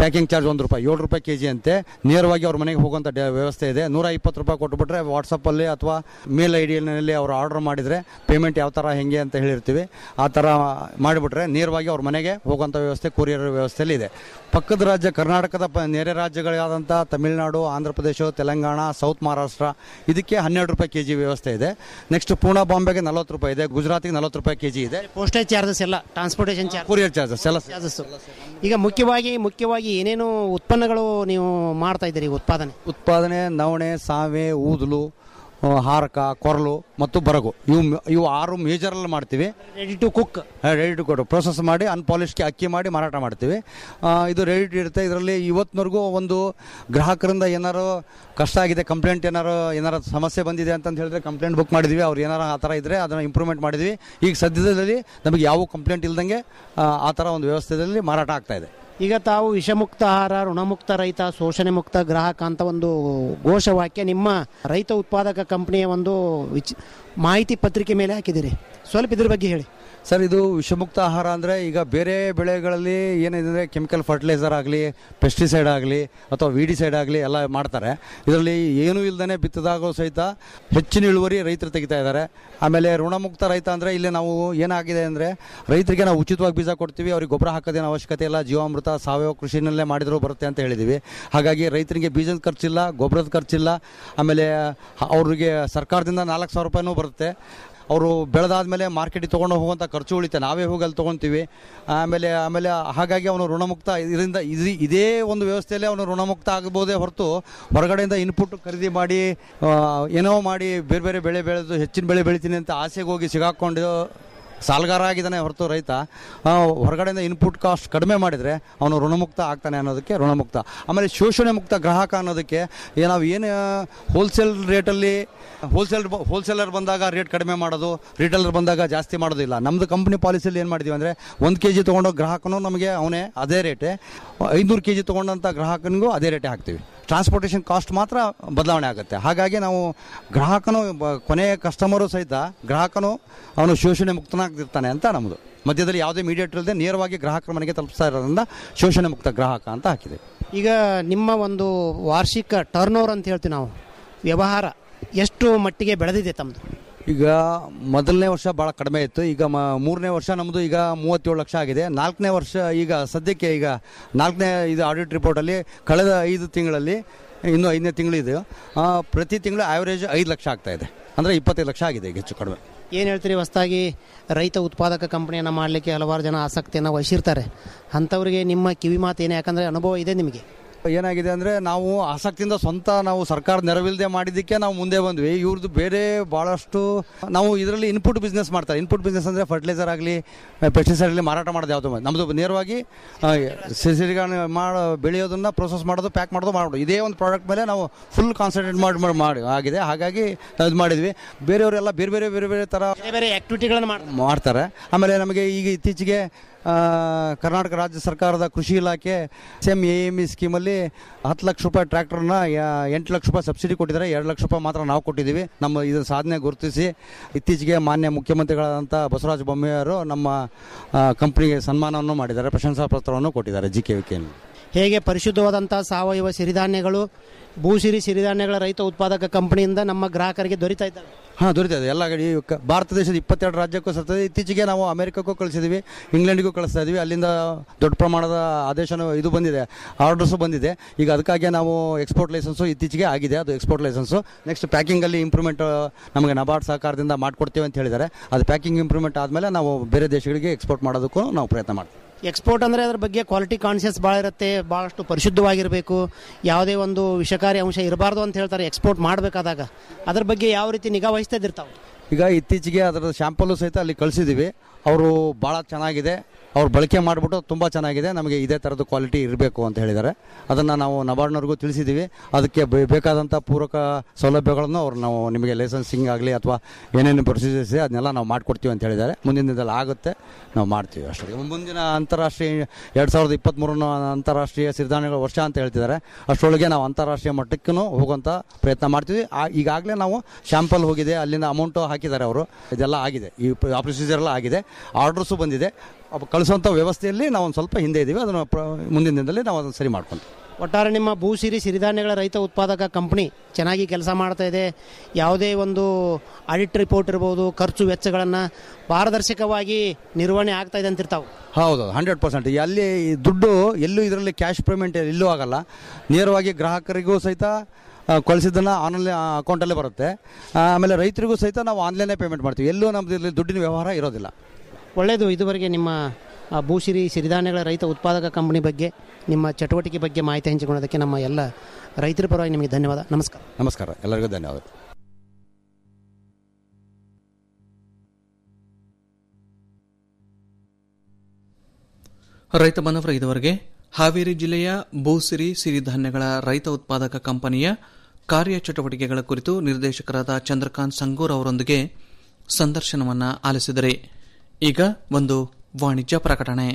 ಪ್ಯಾಕಿಂಗ್ ಚಾರ್ಜ್ ಒಂದು ರೂಪಾಯಿ ಏಳು ರೂಪಾಯಿ ಕೆ ಜಿ ಅಂತೆ ನೇರವಾಗಿ ಅವ್ರ ಮನೆಗೆ ಹೋಗುವಂಥ ಡ- ವ್ಯವಸ್ಥೆ ಇದೆ ನೂರ ಇಪ್ಪತ್ತು ರೂಪಾಯಿ ಕೊಟ್ಬಿಟ್ರೆ ವಾಟ್ಸಪ್ಪಲ್ಲಿ ಅಥವಾ ಮೇಲ್ ಐ ಡಿಯಲ್ಲಿ ಅವ್ರು ಆರ್ಡರ್ ಮಾಡಿದರೆ ಪೇಮೆಂಟ್ ಯಾವ ಥರ ಹೆಂಗೆ ಅಂತ ಹೇಳಿರ್ತೀವಿ ಆ ಥರ ಮಾಡಿಬಿಟ್ರೆ ನೇರವಾಗಿ ಅವ್ರ ಮನೆಗೆ ಹೋಗುವಂಥ ವ್ಯವಸ್ಥೆ ಕೊರಿಯರ್ ವ್ಯವಸ್ಥೆಯಲ್ಲಿ ಇದೆ ಪಕ್ಕದ ರಾಜ್ಯ ಕರ್ನಾಟಕದ ಪ ನೆರೆ ರಾಜ್ಯಗಳಾದಂಥ ತಮಿಳುನಾಡು ಆಂಧ್ರ ಪ್ರದೇಶ ತೆಲಂಗಾಣ ಸೌತ್ ಮಹಾರಾಷ್ಟ್ರ ಇದಕ್ಕೆ ಹನ್ನೆರಡು ರೂಪಾಯಿ ಕೆ ಜಿ ವ್ಯವಸ್ಥೆ ಇದೆ ನೆಕ್ಸ್ಟ್ ಪೂನಾ ಬಾಂಬೆಗೆ ನಲವತ್ತು ರೂಪಾಯಿ ಇದೆ ಗುಜರಾತಿಗೆ ನಲವತ್ತು ರೂಪಾಯಿ ಕೆ ಜಿ ಇದೆ ಪೋಸ್ಟೇಜ್ ಚಾರ್ಜಸ್ ಎಲ್ಲ ಟ್ರಾನ್ಸ್ಪೋರ್ಟೇಷನ್ ಚಾರ್ಜ್ ಕೊರಿಯರ್ ಚಾರ್ಜಸ್ ಎಲ್ಲ ಚಾರ್ಜಸ್ ಈಗ ಮುಖ್ಯವಾಗಿ ಮುಖ್ಯವಾಗಿ ಏನೇನು ಉತ್ಪನ್ನಗಳು ನೀವು ಮಾಡ್ತಾ ಇದ್ದೀರಿ ಈಗ ಉತ್ಪಾದನೆ ಉತ್ಪಾದನೆ ನವಣೆ ಸಾವೆ ಊದಲು ಆ, ಹಾರಕ ಕೊರಲು ಮತ್ತು ಬರಗು ಇವು ಇವು ಆರು ಮೇಜರಲ್ಲಿ ಮಾಡ್ತೀವಿ ready to cook ready to ಕೊಡು ಪ್ರೊಸೆಸ್ ಮಾಡಿ ಅನ್ಪಾಲಿಶ್ಗೆ ಅಕ್ಕಿ ಮಾಡಿ ಮಾರಾಟ ಮಾಡ್ತೀವಿ ಆ, ಇದು ರೆಡಿ ಟು ಇರುತ್ತೆ ಇದರಲ್ಲಿ ಇವತ್ತಿನವರೆಗೂ ಒಂದು ಗ್ರಾಹಕರಿಂದ ಏನಾರು ಕಷ್ಟ ಆಗಿದೆ ಕಂಪ್ಲೇಂಟ್ ಏನಾರು ಏನಾರು ಸಮಸ್ಯೆ ಬಂದಿದೆ ಅಂತಂದು ಹೇಳಿದ್ರೆ ಕಂಪ್ಲೇಂಟ್ ಬುಕ್ ಮಾಡಿದ್ವಿ ಅವ್ರು ಏನಾರು ಆ ಥರ ಇದ್ದರೆ ಅದನ್ನು ಇಂಪ್ರೂವ್ಮೆಂಟ್ ಮಾಡಿದ್ವಿ ಈಗ ಸದ್ಯದಲ್ಲಿ ನಮಗೆ ಯಾವ ಕಂಪ್ಲೇಂಟ್ ಇಲ್ದಂಗೆ ಆ, ಆ ಥರ ಒಂದು ವ್ಯವಸ್ಥೆಯಲ್ಲಿ ಮಾರಾಟ ಆಗ್ತಾ ಇದೆ ಈಗ ತಾವು ವಿಷಮುಕ್ತ ಆಹಾರ ಋಣಮುಕ್ತ ರೈತ ಶೋಷಣೆ ಮುಕ್ತ ಗ್ರಾಹಕ ಅಂತ ಒಂದು ಘೋಷವಾಕ್ಯ ನಿಮ್ಮ ರೈತ ಉತ್ಪಾದಕ ಕಂಪನಿಯ ಒಂದು ವಿಚ್ ಮಾಹಿತಿ ಪತ್ರಿಕೆ ಮೇಲೆ ಹಾಕಿದ್ದೀರಿ ಸ್ವಲ್ಪ ಇದ್ರ ಬಗ್ಗೆ ಹೇಳಿ ಸರ್ ಇದು ವಿಷಮುಕ್ತ ಆಹಾರ ಅಂದರೆ ಈಗ ಬೇರೆ ಬೆಳೆಗಳಲ್ಲಿ ಏನಿದೆ ಅಂದರೆ ಕೆಮಿಕಲ್ ಫರ್ಟಿಲೈಸರ್ ಆಗಲಿ ಪೆಸ್ಟಿಸೈಡ್ ಆಗಲಿ ಅಥವಾ ವಿಡಿಸೈಡ್ ಆಗಲಿ ಎಲ್ಲ ಮಾಡ್ತಾರೆ ಇದರಲ್ಲಿ ಏನೂ ಇಲ್ದೇ ಬಿತ್ತದಾಗೋ ಸಹಿತ ಹೆಚ್ಚಿನ ಇಳುವರಿ ರೈತರು ತೆಗಿತಾ ಇದ್ದಾರೆ ಆಮೇಲೆ ಋಣಮುಕ್ತ ರೈತ ಅಂದರೆ ಇಲ್ಲಿ ನಾವು ಏನಾಗಿದೆ ಅಂದರೆ ರೈತರಿಗೆ ನಾವು ಉಚಿತವಾಗಿ ಬೀಜ ಕೊಡ್ತೀವಿ ಅವ್ರಿಗೆ ಗೊಬ್ಬರ ಹಾಕೋದೇನು ಅವಶ್ಯಕತೆ ಇಲ್ಲ ಜೀವಾಮೃತ ಸಾವಯವ ಕೃಷಿನಲ್ಲೇ ಮಾಡಿದರೂ ಬರುತ್ತೆ ಅಂತ ಹೇಳಿದ್ದೀವಿ ಹಾಗಾಗಿ ರೈತರಿಗೆ ಬೀಜದ ಖರ್ಚಿಲ್ಲ ಗೊಬ್ಬರದ ಖರ್ಚಿಲ್ಲ ಆಮೇಲೆ ಅವ್ರಿಗೆ ಸರ್ಕಾರದಿಂದ ನಾಲ್ಕು ಸಾವಿರ ರೂಪಾಯಿನೂ ಬರುತ್ತೆ ಅವರು ಬೆಳೆದಾದ್ಮೇಲೆ ಮಾರ್ಕೆಟಿಗೆ ತೊಗೊಂಡು ಹೋಗುವಂಥ ಖರ್ಚು ಉಳಿತೆ ನಾವೇ ಹೋಗಿ ಅಲ್ಲಿ ತೊಗೊತೀವಿ ಆಮೇಲೆ ಆಮೇಲೆ ಹಾಗಾಗಿ ಅವನು ಋಣಮುಕ್ತ ಇದರಿಂದ ಇದು ಇದೇ ಒಂದು ವ್ಯವಸ್ಥೆಯಲ್ಲಿ ಅವನು ಋಣಮುಕ್ತ ಆಗಬಹುದೇ ಹೊರತು ಹೊರಗಡೆಯಿಂದ ಇನ್ಪುಟ್ ಖರೀದಿ ಮಾಡಿ ಆ, ಏನೋ ಮಾಡಿ ಬೇರೆ ಬೇರೆ ಬೆಳೆ ಬೆಳೆದು ಹೆಚ್ಚಿನ ಬೆಳೆ ಬೆಳಿತೀನಿ ಅಂತ ಆಸೆಗೆ ಹೋಗಿ ಸಿಗಾಕೊಂಡು ಸಾಲಗಾರ ಆಗಿದ್ದಾನೆ ಹೊರತು ರೈತ ಆ, ಹೊರಗಡೆಯಿಂದ ಇನ್ಪುಟ್ ಕಾಸ್ಟ್ ಕಡಿಮೆ ಮಾಡಿದರೆ ಅವನು ಋಣಮುಕ್ತ ಆಗ್ತಾನೆ ಅನ್ನೋದಕ್ಕೆ ಋಣಮುಕ್ತ ಆಮೇಲೆ ಶೋಷಣೆ ಮುಕ್ತ ಗ್ರಾಹಕ ಅನ್ನೋದಕ್ಕೆ ಏ- ನಾವು ಏನು ಹೋಲ್ಸೇಲ್ ರೇಟಲ್ಲಿ ಹೋಲ್ಸೇಲ್ ಹೋಲ್ಸೇಲರ್ ಬಂದಾಗ ರೇಟ್ ಕಡಿಮೆ ಮಾಡೋದು ರಿಟೇಲರ್ ಬಂದಾಗ ಜಾಸ್ತಿ ಮಾಡೋದಿಲ್ಲ ನಮ್ಮದು ಕಂಪ್ನಿ ಪಾಲಿಸಿಯಲ್ಲಿ ಏನು ಮಾಡಿದ್ದೀವಿ ಅಂದರೆ ಒಂದು ಕೆ ಜಿ ತೊಗೊಂಡೋ ಗ್ರಾಹಕನು ನಮಗೆ ಅವನೇ ಅದೇ ರೇಟೇ ಐನೂರು ಕೆ ಜಿ ತೊಗೊಂಡಂಥ ಗ್ರಾಹಕನಿಗೂ ಅದೇ ರೇಟೇ ಹಾಕ್ತೀವಿ ಟ್ರಾನ್ಸ್ಪೋರ್ಟೇಷನ್ ಕಾಸ್ಟ್ ಮಾತ್ರ ಬದಲಾವಣೆ ಆಗುತ್ತೆ ಹಾಗಾಗಿ ನಾವು ಗ್ರಾಹಕನು ಬ- ಕೊನೆಯ ಕಸ್ಟಮರು ಸಹಿತ ಗ್ರಾಹಕನು ಅವನು ಶೋಷಣೆ ಮುಕ್ತನಾಗ್ತಿರ್ತಾನೆ ಅಂತ ನಮ್ಮದು ಮಧ್ಯದಲ್ಲಿ ಯಾವುದೇ ಮೀಡಿಯೇಟ್ ಇಲ್ಲದೆ ನೇರವಾಗಿ ಗ್ರಾಹಕರ ಮನೆಗೆ ತಲುಪಿಸ್ತಾ ಇರೋದ್ರಿಂದ ಶೋಷಣೆ ಮುಕ್ತ ಗ್ರಾಹಕ ಅಂತ ಹಾಕಿದೆ ಈಗ ನಿಮ್ಮ ಒಂದು ವಾರ್ಷಿಕ ಟರ್ನ್ ಓವರ್ ಅಂತ ಹೇಳ್ತೀವಿ ನಾವು ವ್ಯವಹಾರ ಎಷ್ಟು ಮಟ್ಟಿಗೆ ಬೆಳೆದಿದೆ ತಮ್ಮದು ಈಗ ಮೊದಲನೇ ವರ್ಷ ಭಾಳ ಕಡಿಮೆ ಇತ್ತು ಈಗ ಮ ಮೂರನೇ ವರ್ಷ ನಮ್ಮದು ಈಗ ಮೂವತ್ತೇಳು ಲಕ್ಷ ಆಗಿದೆ ನಾಲ್ಕನೇ ವರ್ಷ ಈಗ ಸದ್ಯಕ್ಕೆ ಈಗ ನಾಲ್ಕನೇ ಇದು ಆಡಿಟ್ ರಿಪೋರ್ಟಲ್ಲಿ ಕಳೆದ ಐದು ತಿಂಗಳಲ್ಲಿ ಇನ್ನೂ ಐದನೇ ತಿಂಗಳು ಇದೆ ಆ, ಪ್ರತಿ ತಿಂಗಳು ಆ್ಯಾವ್ರೇಜ್ ಐದು ಲಕ್ಷ ಆಗ್ತಾ ಇದೆ ಅಂದರೆ ಇಪ್ಪತ್ತೈದು ಲಕ್ಷ ಆಗಿದೆ ಈಗ ಹೆಚ್ಚು ಕಡಿಮೆ ಏನು ಹೇಳ್ತೀರಿ ಹೊಸದಾಗಿ ರೈತ ಉತ್ಪಾದಕ ಕಂಪನಿಯನ್ನು ಮಾಡಲಿಕ್ಕೆ ಹಲವಾರು ಜನ ಆಸಕ್ತಿಯನ್ನು ವಹಿಸಿರ್ತಾರೆ ಅಂಥವ್ರಿಗೆ ನಿಮ್ಮ ಕಿವಿ ಮಾತು ಏನು ಯಾಕಂದರೆ ಅನುಭವ ಇದೆ ನಿಮಗೆ ಏನಾಗಿದೆ ಅಂದರೆ ನಾವು ಆಸಕ್ತಿಯಿಂದ ಸ್ವಂತ ನಾವು ಸರ್ಕಾರ ನೆರವಿಲ್ಲದೆ ಮಾಡಿದ್ದಕ್ಕೆ ನಾವು ಮುಂದೆ ಬಂದ್ವಿ ಇವ್ರದ್ದು ಬೇರೆ ಭಾಳಷ್ಟು ನಾವು ಇದರಲ್ಲಿ ಇನ್ಪುಟ್ ಬಿಸ್ನೆಸ್ ಮಾಡ್ತಾರೆ ಇನ್ಪುಟ್ ಬಿಸ್ನೆಸ್ ಅಂದರೆ ಫರ್ಟಿಲೈಸರ್ ಆಗಲಿ ಪೆಸ್ಟಿಸೈಡ್ ಆಗಲಿ ಮಾರಾಟ ಮಾಡೋದು ಯಾವುದು ನಮ್ಮದು ನೇರವಾಗಿ ಸಿರಿಗಾನ ಮಾಡೋ ಬೆಳೆಯೋದನ್ನು ಪ್ರೊಸೆಸ್ ಮಾಡೋದು ಪ್ಯಾಕ್ ಮಾಡೋದು ಮಾಡೋದು ಇದೇ ಒಂದು ಪ್ರಾಡಕ್ಟ್ ಮೇಲೆ ನಾವು ಫುಲ್ ಕಾನ್ಸಂಟ್ರೇಟ್ ಮಾಡಿ ಮಾಡಿ- ಮಾಡಿ ಆಗಿದೆ ಹಾಗಾಗಿ ನಾವು ಇದು ಮಾಡಿದ್ವಿ ಬೇರೆಯವರೆಲ್ಲ ಬೇರೆ ಬೇರೆ ಬೇರೆ ಬೇರೆ ಥರ ಬೇರೆ ಬೇರೆ ಆ್ಯಕ್ಟಿವಿಟಿಗಳನ್ನು ಮಾಡಿ ಮಾಡ್ತಾರೆ ಆಮೇಲೆ ನಮಗೆ ಈಗ ಇತ್ತೀಚೆಗೆ ಆ, ಕರ್ನಾಟಕ ರಾಜ್ಯ ಸರ್ಕಾರದ ಕೃಷಿ ಇಲಾಖೆ ಎಮ್ ಎ ಎಮ್ ಇ ಸ್ಕೀಮಲ್ಲಿ ಹತ್ತು ಲಕ್ಷ ರೂಪಾಯಿ ಟ್ರ್ಯಾಕ್ಟರ್ನ ಎಂಟು ಲಕ್ಷ ರೂಪಾಯಿ ಸಬ್ಸಿಡಿ ಕೊಟ್ಟಿದ್ದಾರೆ ಎರಡು ಲಕ್ಷ ರೂಪಾಯಿ ಮಾತ್ರ ನಾವು ಕೊಟ್ಟಿದ್ದೀವಿ ನಮ್ಮ ಇದು ಸಾಧನೆ ಗುರುತಿಸಿ ಇತ್ತೀಚೆಗೆ ಮಾನ್ಯ ಮುಖ್ಯಮಂತ್ರಿಗಳಾದಂಥ ಬಸವರಾಜ ಬೊಮ್ಮೆಯವರು ನಮ್ಮ ಕಂಪ್ನಿಗೆ ಸನ್ಮಾನವನ್ನು ಮಾಡಿದ್ದಾರೆ ಪ್ರಶಂಸಾ ಪತ್ರವನ್ನು ಕೊಟ್ಟಿದ್ದಾರೆ ಜಿ ಕೆ ವಿ ಕೆ ಹೇಗೆ ಪರಿಶುದ್ಧವಾದಂಥ ಸಾವಯವ ಸಿರಿಧಾನ್ಯಗಳು ಭೂಸಿರಿ ಸಿರಿಧಾನ್ಯಗಳ ರೈತ ಉತ್ಪಾದಕ ಕಂಪನಿಯಿಂದ ನಮ್ಮ ಗ್ರಾಹಕರಿಗೆ ದೊರೀತಾ ಇದ್ದಾವೆ ಹಾಂ ದೊರೀತಾ ಇದೆ ಎಲ್ಲ ಕಡೆ ಈ ಕ- ಭಾರತ ದೇಶದ ಇಪ್ಪತ್ತೆರಡು ರಾಜ್ಯಕ್ಕೂ ಸರ್ತದೆ ಇತ್ತೀಚೆಗೆ ನಾವು ಅಮೆರಿಕಕ್ಕೂ ಕಳಿಸಿದ್ವಿ ಇಂಗ್ಲೆಂಡಿಗೂ ಕಳಿಸ್ತಾ ಇದ್ವಿ ಅಲ್ಲಿಂದ ದೊಡ್ಡ ಪ್ರಮಾಣದ ಆದೇಶನೂ ಇದು ಬಂದಿದೆ ಆರ್ಡರ್ಸು ಬಂದಿದೆ ಈಗ ಅದಕ್ಕಾಗಿ ನಾವು ಎಕ್ಸ್ಪೋರ್ಟ್ ಲೈಸೆನ್ಸು ಇತ್ತೀಚೆಗೆ ಆಗಿದೆ ಅದು ಎಕ್ಸ್ಪೋರ್ಟ್ ಲೈಸೆನ್ಸು ನೆಕ್ಸ್ಟ್ ಪ್ಯಾಕಿಂಗಲ್ಲಿ ಇಂಪ್ರೂವ್ಮೆಂಟ್ ನಮಗೆ ನಬಾರ್ಡ್ ಸಹಕಾರದಿಂದ ಮಾಡಿಕೊಡ್ತೀವಿ ಅಂತ ಹೇಳಿದ್ದಾರೆ ಅದು ಪ್ಯಾಕಿಂಗ್ ಇಂಪ್ರೂವ್ಮೆಂಟ್ ಆದಮೇಲೆ ನಾವು ಬೇರೆ ದೇಶಗಳಿಗೆ ಎಕ್ಸ್ಪೋರ್ಟ್ ಮಾಡೋದಕ್ಕೂ ನಾವು ಪ್ರಯತ್ನ ಮಾಡ್ತೀವಿ ಎಕ್ಸ್ಪೋರ್ಟ್ ಅಂದರೆ ಅದ್ರ ಬಗ್ಗೆ ಕ್ವಾಲಿಟಿ ಕಾನ್ಷಿಯಸ್ ಭಾಳ ಇರುತ್ತೆ ಭಾಳಷ್ಟು ಪರಿಶುದ್ಧವಾಗಿರಬೇಕು ಯಾವುದೇ ಒಂದು ವಿಷಕಾರಿ ಅಂಶ ಇರಬಾರ್ದು ಅಂತ ಹೇಳ್ತಾರೆ ಎಕ್ಸ್ಪೋರ್ಟ್ ಮಾಡಬೇಕಾದಾಗ ಅದ್ರ ಬಗ್ಗೆ ಯಾವ ರೀತಿ ನಿಗಾ ವಹಿಸ್ತಾ ಇದ್ದಿರ್ತಾವೆ ಈಗ ಇತ್ತೀಚೆಗೆ ಅದರ ಶಾಂಪಲ್ಲು ಸಹಿತ ಅಲ್ಲಿ ಕಳಿಸಿದ್ದೀವಿ ಅವರು ಭಾಳ ಚೆನ್ನಾಗಿದೆ ಅವ್ರು ಬಳಕೆ ಮಾಡಿಬಿಟ್ಟು ತುಂಬ ಚೆನ್ನಾಗಿದೆ ನಮಗೆ ಇದೇ ಥರದ ಕ್ವಾಲಿಟಿ ಇರಬೇಕು ಅಂತ ಹೇಳಿದ್ದಾರೆ ಅದನ್ನು ನಾವು ನಬಾರ್ಡ್ನವ್ರಿಗೂ ತಿಳಿಸಿದ್ದೀವಿ ಅದಕ್ಕೆ ಬೇ- ಬೇಕಾದಂಥ ಪೂರಕ ಸೌಲಭ್ಯಗಳನ್ನು ಅವ್ರು ನಾವು ನಿಮಗೆ ಲೈಸೆನ್ಸಿಂಗ್ ಆಗಲಿ ಅಥವಾ ಏನೇನು ಪ್ರೊಸೀಜರ್ಸ್ ಇದೆ ಅದನ್ನೆಲ್ಲ ನಾವು ಮಾಡಿಕೊಡ್ತೀವಿ ಅಂತ ಹೇಳಿದ್ದಾರೆ ಮುಂದಿನ ದಿನದಲ್ಲಿ ಆಗುತ್ತೆ ನಾವು ಮಾಡ್ತೀವಿ ಅಷ್ಟೇ ಮುಂದಿನ ಅಂತಾರಾಷ್ಟ್ರೀಯ ಎರಡು ಸಾವಿರದ ಇಪ್ಪತ್ತ್ಮೂರನ ಅಂತಾರಾಷ್ಟ್ರೀಯ ಸಿರಿಧಾನ್ಯಗಳ ವರ್ಷ ಅಂತ ಹೇಳ್ತಿದ್ದಾರೆ ಅಷ್ಟರೊಳಗೆ ನಾವು ಅಂತಾರಾಷ್ಟ್ರೀಯ ಮಟ್ಟಕ್ಕೂ ಹೋಗುವಂಥ ಪ್ರಯತ್ನ ಮಾಡ್ತೀವಿ ಆ- ಈಗಾಗಲೇ ನಾವು ಶಾಂಪಲ್ ಹೋಗಿದೆ ಅಲ್ಲಿಂದ ಅಮೌಂಟು ಹಾಕಿದ್ದಾರೆ ಅವರು ಇದೆಲ್ಲ ಆಗಿದೆ ಈ ಪ್ರೊಸೀಜರ್ ಎಲ್ಲ ಆಗಿದೆ ಆರ್ಡರ್ಸು ಬಂದಿದೆ ಅವ್ ಕಳಿಸುವಂಥ ವ್ಯವಸ್ಥೆಯಲ್ಲಿ ನಾವು ಒಂದು ಸ್ವಲ್ಪ ಹಿಂದೆ ಇದ್ದೀವಿ ಅದನ್ನು ಪ್ರ- ಮುಂದಿನ ದಿನದಲ್ಲಿ ನಾವು ಅದನ್ನು ಸರಿ ಮಾಡ್ಕೊಂತೀವಿ ಒಟ್ಟಾರೆ ನಿಮ್ಮ ಭೂಸಿರಿ ಸಿರಿಧಾನ್ಯಗಳ ರೈತ ಉತ್ಪಾದಕ ಕಂಪನಿ ಚೆನ್ನಾಗಿ ಕೆಲಸ ಮಾಡ್ತಾ ಇದೆ ಯಾವುದೇ ಒಂದು ಆಡಿಟ್ ರಿಪೋರ್ಟ್ ಇರ್ಬೋದು ಖರ್ಚು ವೆಚ್ಚಗಳನ್ನು ಪಾರದರ್ಶಕವಾಗಿ ನಿರ್ವಹಣೆ ಆಗ್ತಾ ಇದೆ ಅಂತಿರ್ತಾವೆ ಹೌದು ಹಂಡ್ರೆಡ್ ಪರ್ಸೆಂಟ್ ಅಲ್ಲಿ ಈ ದುಡ್ಡು ಎಲ್ಲೂ ಇದರಲ್ಲಿ ಕ್ಯಾಶ್ ಪೇಮೆಂಟ್ ಎಲ್ಲೂ ಆಗಲ್ಲ ನೇರವಾಗಿ ಗ್ರಾಹಕರಿಗೂ ಸಹಿತ ಆ, ಕಳಿಸಿದ್ದನ್ನು ಆನ್ಲೈನ್ ಅಕೌಂಟಲ್ಲೇ ಬರುತ್ತೆ ಆ, ಆಮೇಲೆ ರೈತರಿಗೂ ಸಹಿತ ನಾವು ಆನ್ಲೈನೇ ಪೇಮೆಂಟ್ ಮಾಡ್ತೀವಿ ಎಲ್ಲೂ ನಮ್ಮದು ಇಲ್ಲಿ ದುಡ್ಡಿನ ವ್ಯವಹಾರ ಇರೋದಿಲ್ಲ ಒಳ್ಳೆಯದು ಇದುವರೆಗೆ ನಿಮ್ಮ ಆ, ಭೂಸಿರಿ ಸಿರಿಧಾನ್ಯಗಳ ರೈತ ಉತ್ಪಾದಕ ಕಂಪನಿ ಬಗ್ಗೆ ನಿಮ್ಮ ಚಟುವಟಿಕೆ ಬಗ್ಗೆ ಮಾಹಿತಿ ಹಂಚಿಕೊಳ್ಳೋದಕ್ಕೆ ನಮ್ಮ ಎಲ್ಲ ರೈತರ ಪರವಾಗಿ ನಿಮಗೆ ಧನ್ಯವಾದ ನಮಸ್ಕಾರ ನಮಸ್ಕಾರ ಎಲ್ಲರಿಗೂ ಧನ್ಯವಾದ ರೈತ ಬಾಂಧವರ ಇದುವರೆಗೆ ಹಾವೇರಿ ಜಿಲ್ಲೆಯ ಭೂಸಿರಿ ಸಿರಿಧಾನ್ಯಗಳ ರೈತ ಉತ್ಪಾದಕ ಕಂಪನಿಯ ಕಾರ್ಯಚಟುವಟಿಕೆಗಳ ಕುರಿತು ನಿರ್ದೇಶಕರಾದ ಚಂದ್ರಕಾಂತ್ ಸಂಗೂರ್ ಅವರೊಂದಿಗೆ ಸಂದರ್ಶನವನ್ನ ಆಲಿಸಿದರೆ ಈಗ ಒಂದು ವಾಣಿಜ್ಯ ಪ್ರಕಟಣೆ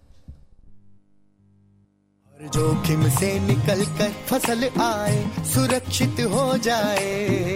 हर जोखिम से निकल कर फसल आए सुरक्षित हो जाए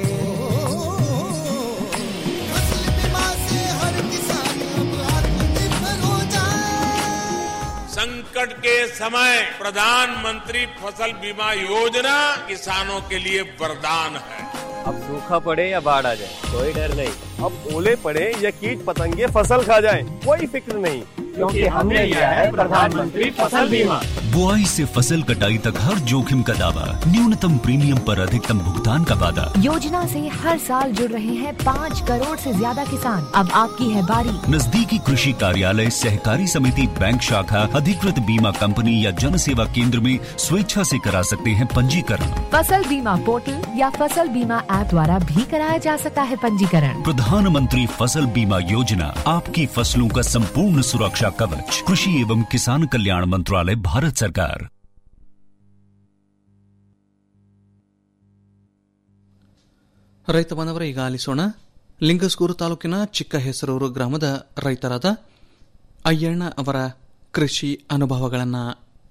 फसल बीमा से हर किसान अब आत्मनिर्भर हो जाए संकट के समय प्रधानमंत्री फसल बीमा योजना किसानों के लिए वरदान है अब सूखा पड़े या बाढ़ आ जाए कोई डर नहीं अब ओले पड़े या कीट पतंगे फसल खा जाए कोई फिक्र नहीं क्योंकि हमने लिया है प्रधानमंत्री फसल बीमा बुआई से फसल कटाई तक हर जोखिम का दावा न्यूनतम प्रीमियम पर अधिकतम भुगतान का वादा योजना से हर साल जुड़ रहे हैं पाँच करोड़ से ज्यादा किसान अब आपकी है बारी नजदीकी कृषि कार्यालय सहकारी समिति बैंक शाखा अधिकृत बीमा कंपनी या जन सेवा केंद्र में स्वेच्छा से करा सकते हैं पंजीकरण फसल बीमा पोर्टल या फसल बीमा ऐप द्वारा भी कराया जा सकता है पंजीकरण प्रधानमंत्री फसल बीमा योजना आपकी फसलों का संपूर्ण सुरक्षा कवच कृषि एवं किसान कल्याण मंत्रालय भारत सरकार ರೈತ ಬಾಂಧವರ ಈಗ ಆಲಿಸೋಣ ಲಿಂಗಸ್ಗೂರು ತಾಲೂಕಿನ ಚಿಕ್ಕ ಹೆಸರೂರು ಗ್ರಾಮದ ರೈತರಾದ ಅಯ್ಯಣ್ಣ ಅವರ ಕೃಷಿ ಅನುಭವಗಳನ್ನು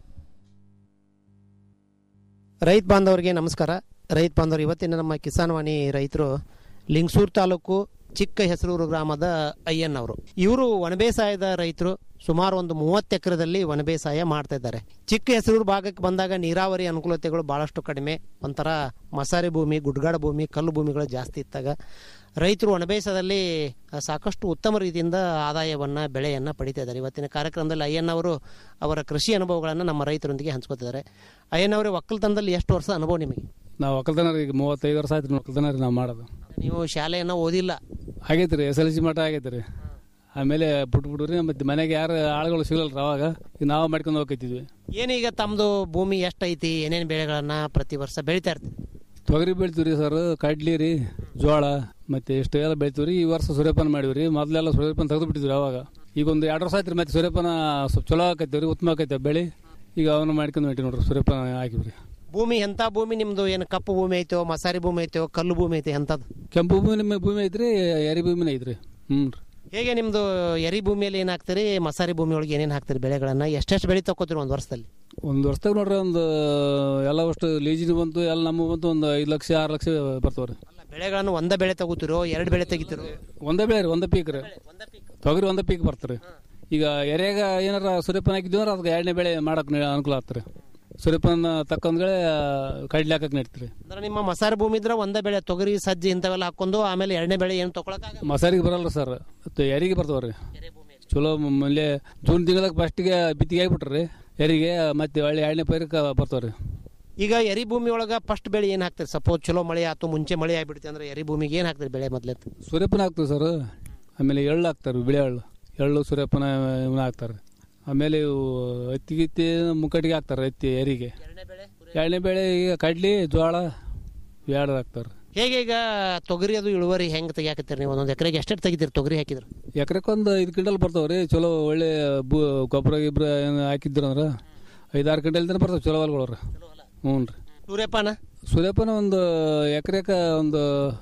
ರೈತ ಬಾಂಧವರಿಗೆ ನಮಸ್ಕಾರ ರೈತ ಬಾಂಧವರು ಇವತ್ತಿನ ನಮ್ಮ ಕಿಸಾನ್ ವಾಣಿ ರೈತರು ಲಿಂಗಸೂರು ತಾಲೂಕು ಚಿಕ್ಕ ಹೆಸರೂರು ಗ್ರಾಮದ ಅಯ್ಯನ್ ಅವರು ಇವರು ಒಣಬೇಸಾಯದ ರೈತರು ಸುಮಾರು ಒಂದು ಮೂವತ್ತು ಎಕರೆದಲ್ಲಿ ಒಣಬೇಸಾಯ ಮಾಡ್ತಾ ಇದ್ದಾರೆ ಚಿಕ್ಕ ಹೆಸರೂರು ಭಾಗಕ್ಕೆ ಬಂದಾಗ ನೀರಾವರಿ ಅನುಕೂಲತೆಗಳು ಬಹಳಷ್ಟು ಕಡಿಮೆ ಒಂಥರ ಮಸಾರಿ ಭೂಮಿ ಗುಡ್ಗಾಡ ಭೂಮಿ ಕಲ್ಲು ಭೂಮಿಗಳು ಜಾಸ್ತಿ ಇದ್ದಾಗ ರೈತರು ಒಣಬೇಸಾಯದಲ್ಲಿ ಸಾಕಷ್ಟು ಉತ್ತಮ ರೀತಿಯಿಂದ ಆದಾಯವನ್ನು ಬೆಳೆಯನ್ನು ಪಡಿತಾ ಇದ್ದಾರೆ ಇವತ್ತಿನ ಕಾರ್ಯಕ್ರಮದಲ್ಲಿ ಅಯ್ಯನ್ ಅವರು ಅವರ ಕೃಷಿ ಅನುಭವಗಳನ್ನು ನಮ್ಮ ರೈತರೊಂದಿಗೆ ಹಂಚ್ಕೋತಿದ್ದಾರೆ ಅಯ್ಯನ್ ಅವರೇ ಒಕ್ಕಲ್ತನದಲ್ಲಿ ಎಷ್ಟು ವರ್ಷ ಅನುಭವ ನಿಮಗೆ ನಾವು ಒಕ್ಕಲ್ತನ ರೀ ಈಗ ಮೂವತ್ತೈದು ವರ್ಷ ಆಯ್ತು ರೀ ಒಕ್ಕಲ್ತನ ರೀ ನಾವು ಮಾಡೋದು ನೀವು ಶಾಲೆಯನ್ನು ಓದಿಲ್ಲ ಆಗೈತೆ ರೀ ಎಸ್ ಎಲ್ ಸಿ ಮಟ್ಟ ಆಗೈತೆ ರೀ ಆಮೇಲೆ ಬಿಟ್ಬಿಟ್ಟು ರೀ ಮತ್ತೆ ಮನೆಗೆ ಯಾರು ಆಳುಗಳು ಸಿಗಲ್ಲ ರೀ ಅವಾಗ ಈಗ ನಾವು ಮಾಡ್ಕೊಂಡು ಹೋಗ್ತಿದ್ವಿ ಏನೀಗ ತಮ್ಮದು ಭೂಮಿ ಎಷ್ಟೈತಿ ಏನೇನು ಬೆಳೆಗಳನ್ನ ಪ್ರತಿ ವರ್ಷ ಬೆಳಿತಾ ಇರ್ತೀವಿ ತೊಗರಿ ಬೆಳಿತೀವಿ ರೀ ಸರ್ ಕಡ್ಲಿ ರೀ ಜೋಳ ಮತ್ತೆ ಇಷ್ಟು ಎಲ್ಲ ಬೆಳಿತೀವಿ ರೀ ಈ ವರ್ಷ ಸೂರ್ಯಪಾನ ಮಾಡಿವಿ ರೀ ಮೊದಲೆಲ್ಲ ಸೂರ್ಯಪಾನ ತೆಗೆದು ಬಿಟ್ಟಿದ್ವಿ ಅವಾಗ ಈಗ ಒಂದು ಎರಡು ವರ್ಷ ಆಯ್ತು ರೀ ಮತ್ತೆ ಸೂರ್ಯಪಾನ ಸ್ವಲ್ಪ ಚಲೋ ಆಕೈತೆ ರೀ ಉತ್ತಮ ಆಕೈತೆ ಬೆಳೆ ಈಗ ಅವನು ಮಾಡ್ಕೊಂಡು ಹೊಂಟಿ ನೋಡ್ರಿ ಸೂರ್ಯಪಾನ ಹಾಕಿವಿ ರೀ ಭೂಮಿ ಎಂಥ ಭೂಮಿ ನಿಮ್ದು ಏನು ಕಪ್ಪು ಭೂಮಿ ಐತೋ ಮಸಾರಿ ಭೂಮಿ ಐತೋ ಕಲ್ಲು ಭೂಮಿ ಐತೆ ಎಂಥದ್ದು ಕೆಂಪು ಭೂಮಿ ನಿಮ್ಮ ಭೂಮಿ ಐತ್ರಿ ಎರಿ ಭೂಮಿನ ಐತ್ರಿ ಹ್ಞೂ ರೀ ಹೇಗೆ ನಿಮ್ದು ಎರಿ ಭೂಮಿಯಲ್ಲಿ ಏನು ಹಾಕ್ತೀರಿ ಮಸಾರಿ ಭೂಮಿ ಒಳಗೆ ಏನೇನು ಹಾಕ್ತೀರಿ ಬೆಳೆಗಳನ್ನ ಎಷ್ಟೆಷ್ಟು ಬೆಳೆ ತಗೋತೀರಿ ಒಂದು ವರ್ಷದಲ್ಲಿ ಒಂದು ವರ್ಷದಾಗ ನೋಡ್ರಿ ಒಂದು ಎಲ್ಲ ಅಷ್ಟು ಲೀಜಿನ ಬಂತು ಎಲ್ಲ ನಮ್ಮ ಬಂತು ಒಂದು ಐದು ಲಕ್ಷ ಆರು ಲಕ್ಷ ಬರ್ತಾವ್ರಿ ಬೆಳೆಗಳನ್ನು ಒಂದೇ ಬೆಳೆ ತಗೋತಿರೋ ಎರಡು ಬೆಳೆ ತೆಗಿತಿರೋ ಒಂದೇ ಬೆಳೆ ರೀ ಒಂದೇ ಪೀಕ್ ರೀ ತೊಗರಿ ಒಂದೇ ಪೀಕ್ ಬರ್ತಾರೆ ಈಗ ಎರೆಯಾಗ ಏನಾರ ಸೂರ್ಯಪಾನ ಹಾಕಿದ್ವಿ ಅಂದ್ರೆ ಅದಕ್ಕೆ ಎರಡನೇ ಬೆಳೆ ಮಾಡಕ್ಕೆ ಅನುಕೂಲ ಆಗ್ತಾರೆ ಸೂರ್ಯಪಾನ ತಕ್ಕಂದ್ಗಳೇ ಕಡ್ಲಿ ಹಾಕಕ್ಕೆ ನಡೀತೀರಿ ಅಂದ್ರೆ ನಿಮ್ಮ ಮಸಾರಿ ಭೂಮಿ ಇದ್ರೆ ಒಂದೇ ಬೆಳೆ ತೊಗರಿ ಸಜ್ಜಿ ಇಂಥವೆಲ್ಲ ಹಾಕೊಂಡು ಆಮೇಲೆ ಎರಡನೇ ಬೆಳೆ ಏನು ತಗೊಳಕ್ಕಾಗಲ್ಲ ಮಸಾರಿಗೆ ಬರಲ್ಲ ಸರ್ ಮತ್ತೆ ಎರಿಗೆ ಬರ್ತಾವ್ರಿ ಚಲೋ ಮೊನ್ನೆ ಜೂನ್ ತಿಂಗಳದಾಗ ಫಸ್ಟಿಗೆ ಬಿತ್ತಿಗೆ ಆಗಿಬಿಟ್ರಿ ಎರಿಗೆ ಮತ್ತೆ ಒಳ್ಳೆ ಎರಡನೇ ಪೈರಕ್ಕೆ ಬರ್ತಾವ್ರಿ ಈಗ ಎರಿ ಭೂಮಿ ಒಳಗೆ ಫಸ್ಟ್ ಬೆಳೆ ಏನು ಹಾಕ್ತೀರಿ ಸಪೋಸ್ ಚಲೋ ಮಳೆ ಆಯ್ತು ಮುಂಚೆ ಮಳೆ ಆಗ್ಬಿಡುತ್ತೆ ಅಂದ್ರೆ ಎರಿ ಭೂಮಿಗೆ ಏನು ಹಾಕ್ತೀರಿ ಬೆಳೆ ಮೊದ್ಲೆತ್ತು ಸೂರ್ಯಪಾನ ಹಾಕ್ತೀವಿ ಸರ್ ಆಮೇಲೆ ಎಳ್ಳು ಹಾಕ್ತಾರೆ ಬಿಳಿ ಎಳ್ಳು ಎಳ್ಳು ಸೂರ್ಯಪಾನ ಇವನ್ನ ಹಾಕ್ತಾರೆ ಆಮೇಲೆ ಇವು ಹತ್ತಿ ಗಿತ್ತಿ ಮುಕ್ಕಟ್ಟಿಗೆ ಹಾಕ್ತಾರೆ ಹತ್ತಿ ಎರಿಗೆ ಎರಡನೇ ಬೆಳೆ ಈಗ ಕಡ್ಲಿ ಜೋಳ ಎರಡು ಹಾಕ್ತಾರೆ ಹೇಗೆ ಈಗ ತೊಗರಿ ಅದು ಇಳುವರಿ ಹೆಂಗೆ ತೆಗಿಯಾಕತ್ತೀರಿ ನೀವು ಒಂದೊಂದು ಎಕರೆಗೆ ಎಷ್ಟೆಷ್ಟು ತೆಗಿತೀರಿ ತೊಗರಿ ಹಾಕಿದ್ರೆ ಎಕರೆಕ್ಕೆ ಒಂದು ಐದು ಕ್ವಿಂಟಲ್ ಬರ್ತಾವ್ರಿ ಚಲೋ ಒಳ್ಳೆ ಬು ಗೊಬ್ಬರ ಗಿಬ್ಬರ ಏನು ಹಾಕಿದ್ರು ಅಂದ್ರೆ ಐದಾರು ಕ್ವಿಂಟಲ್ ತನಕ ಬರ್ತಾವೆ ಚಲೋ ಹೊಲ್ಗಳು ರೀ ಹ್ಞೂ ರೀ ಸೂರ್ಯಪಾನ ಸೂರ್ಯಪಾನ ಒಂದು ಎಕರೆಕ ಒಂದು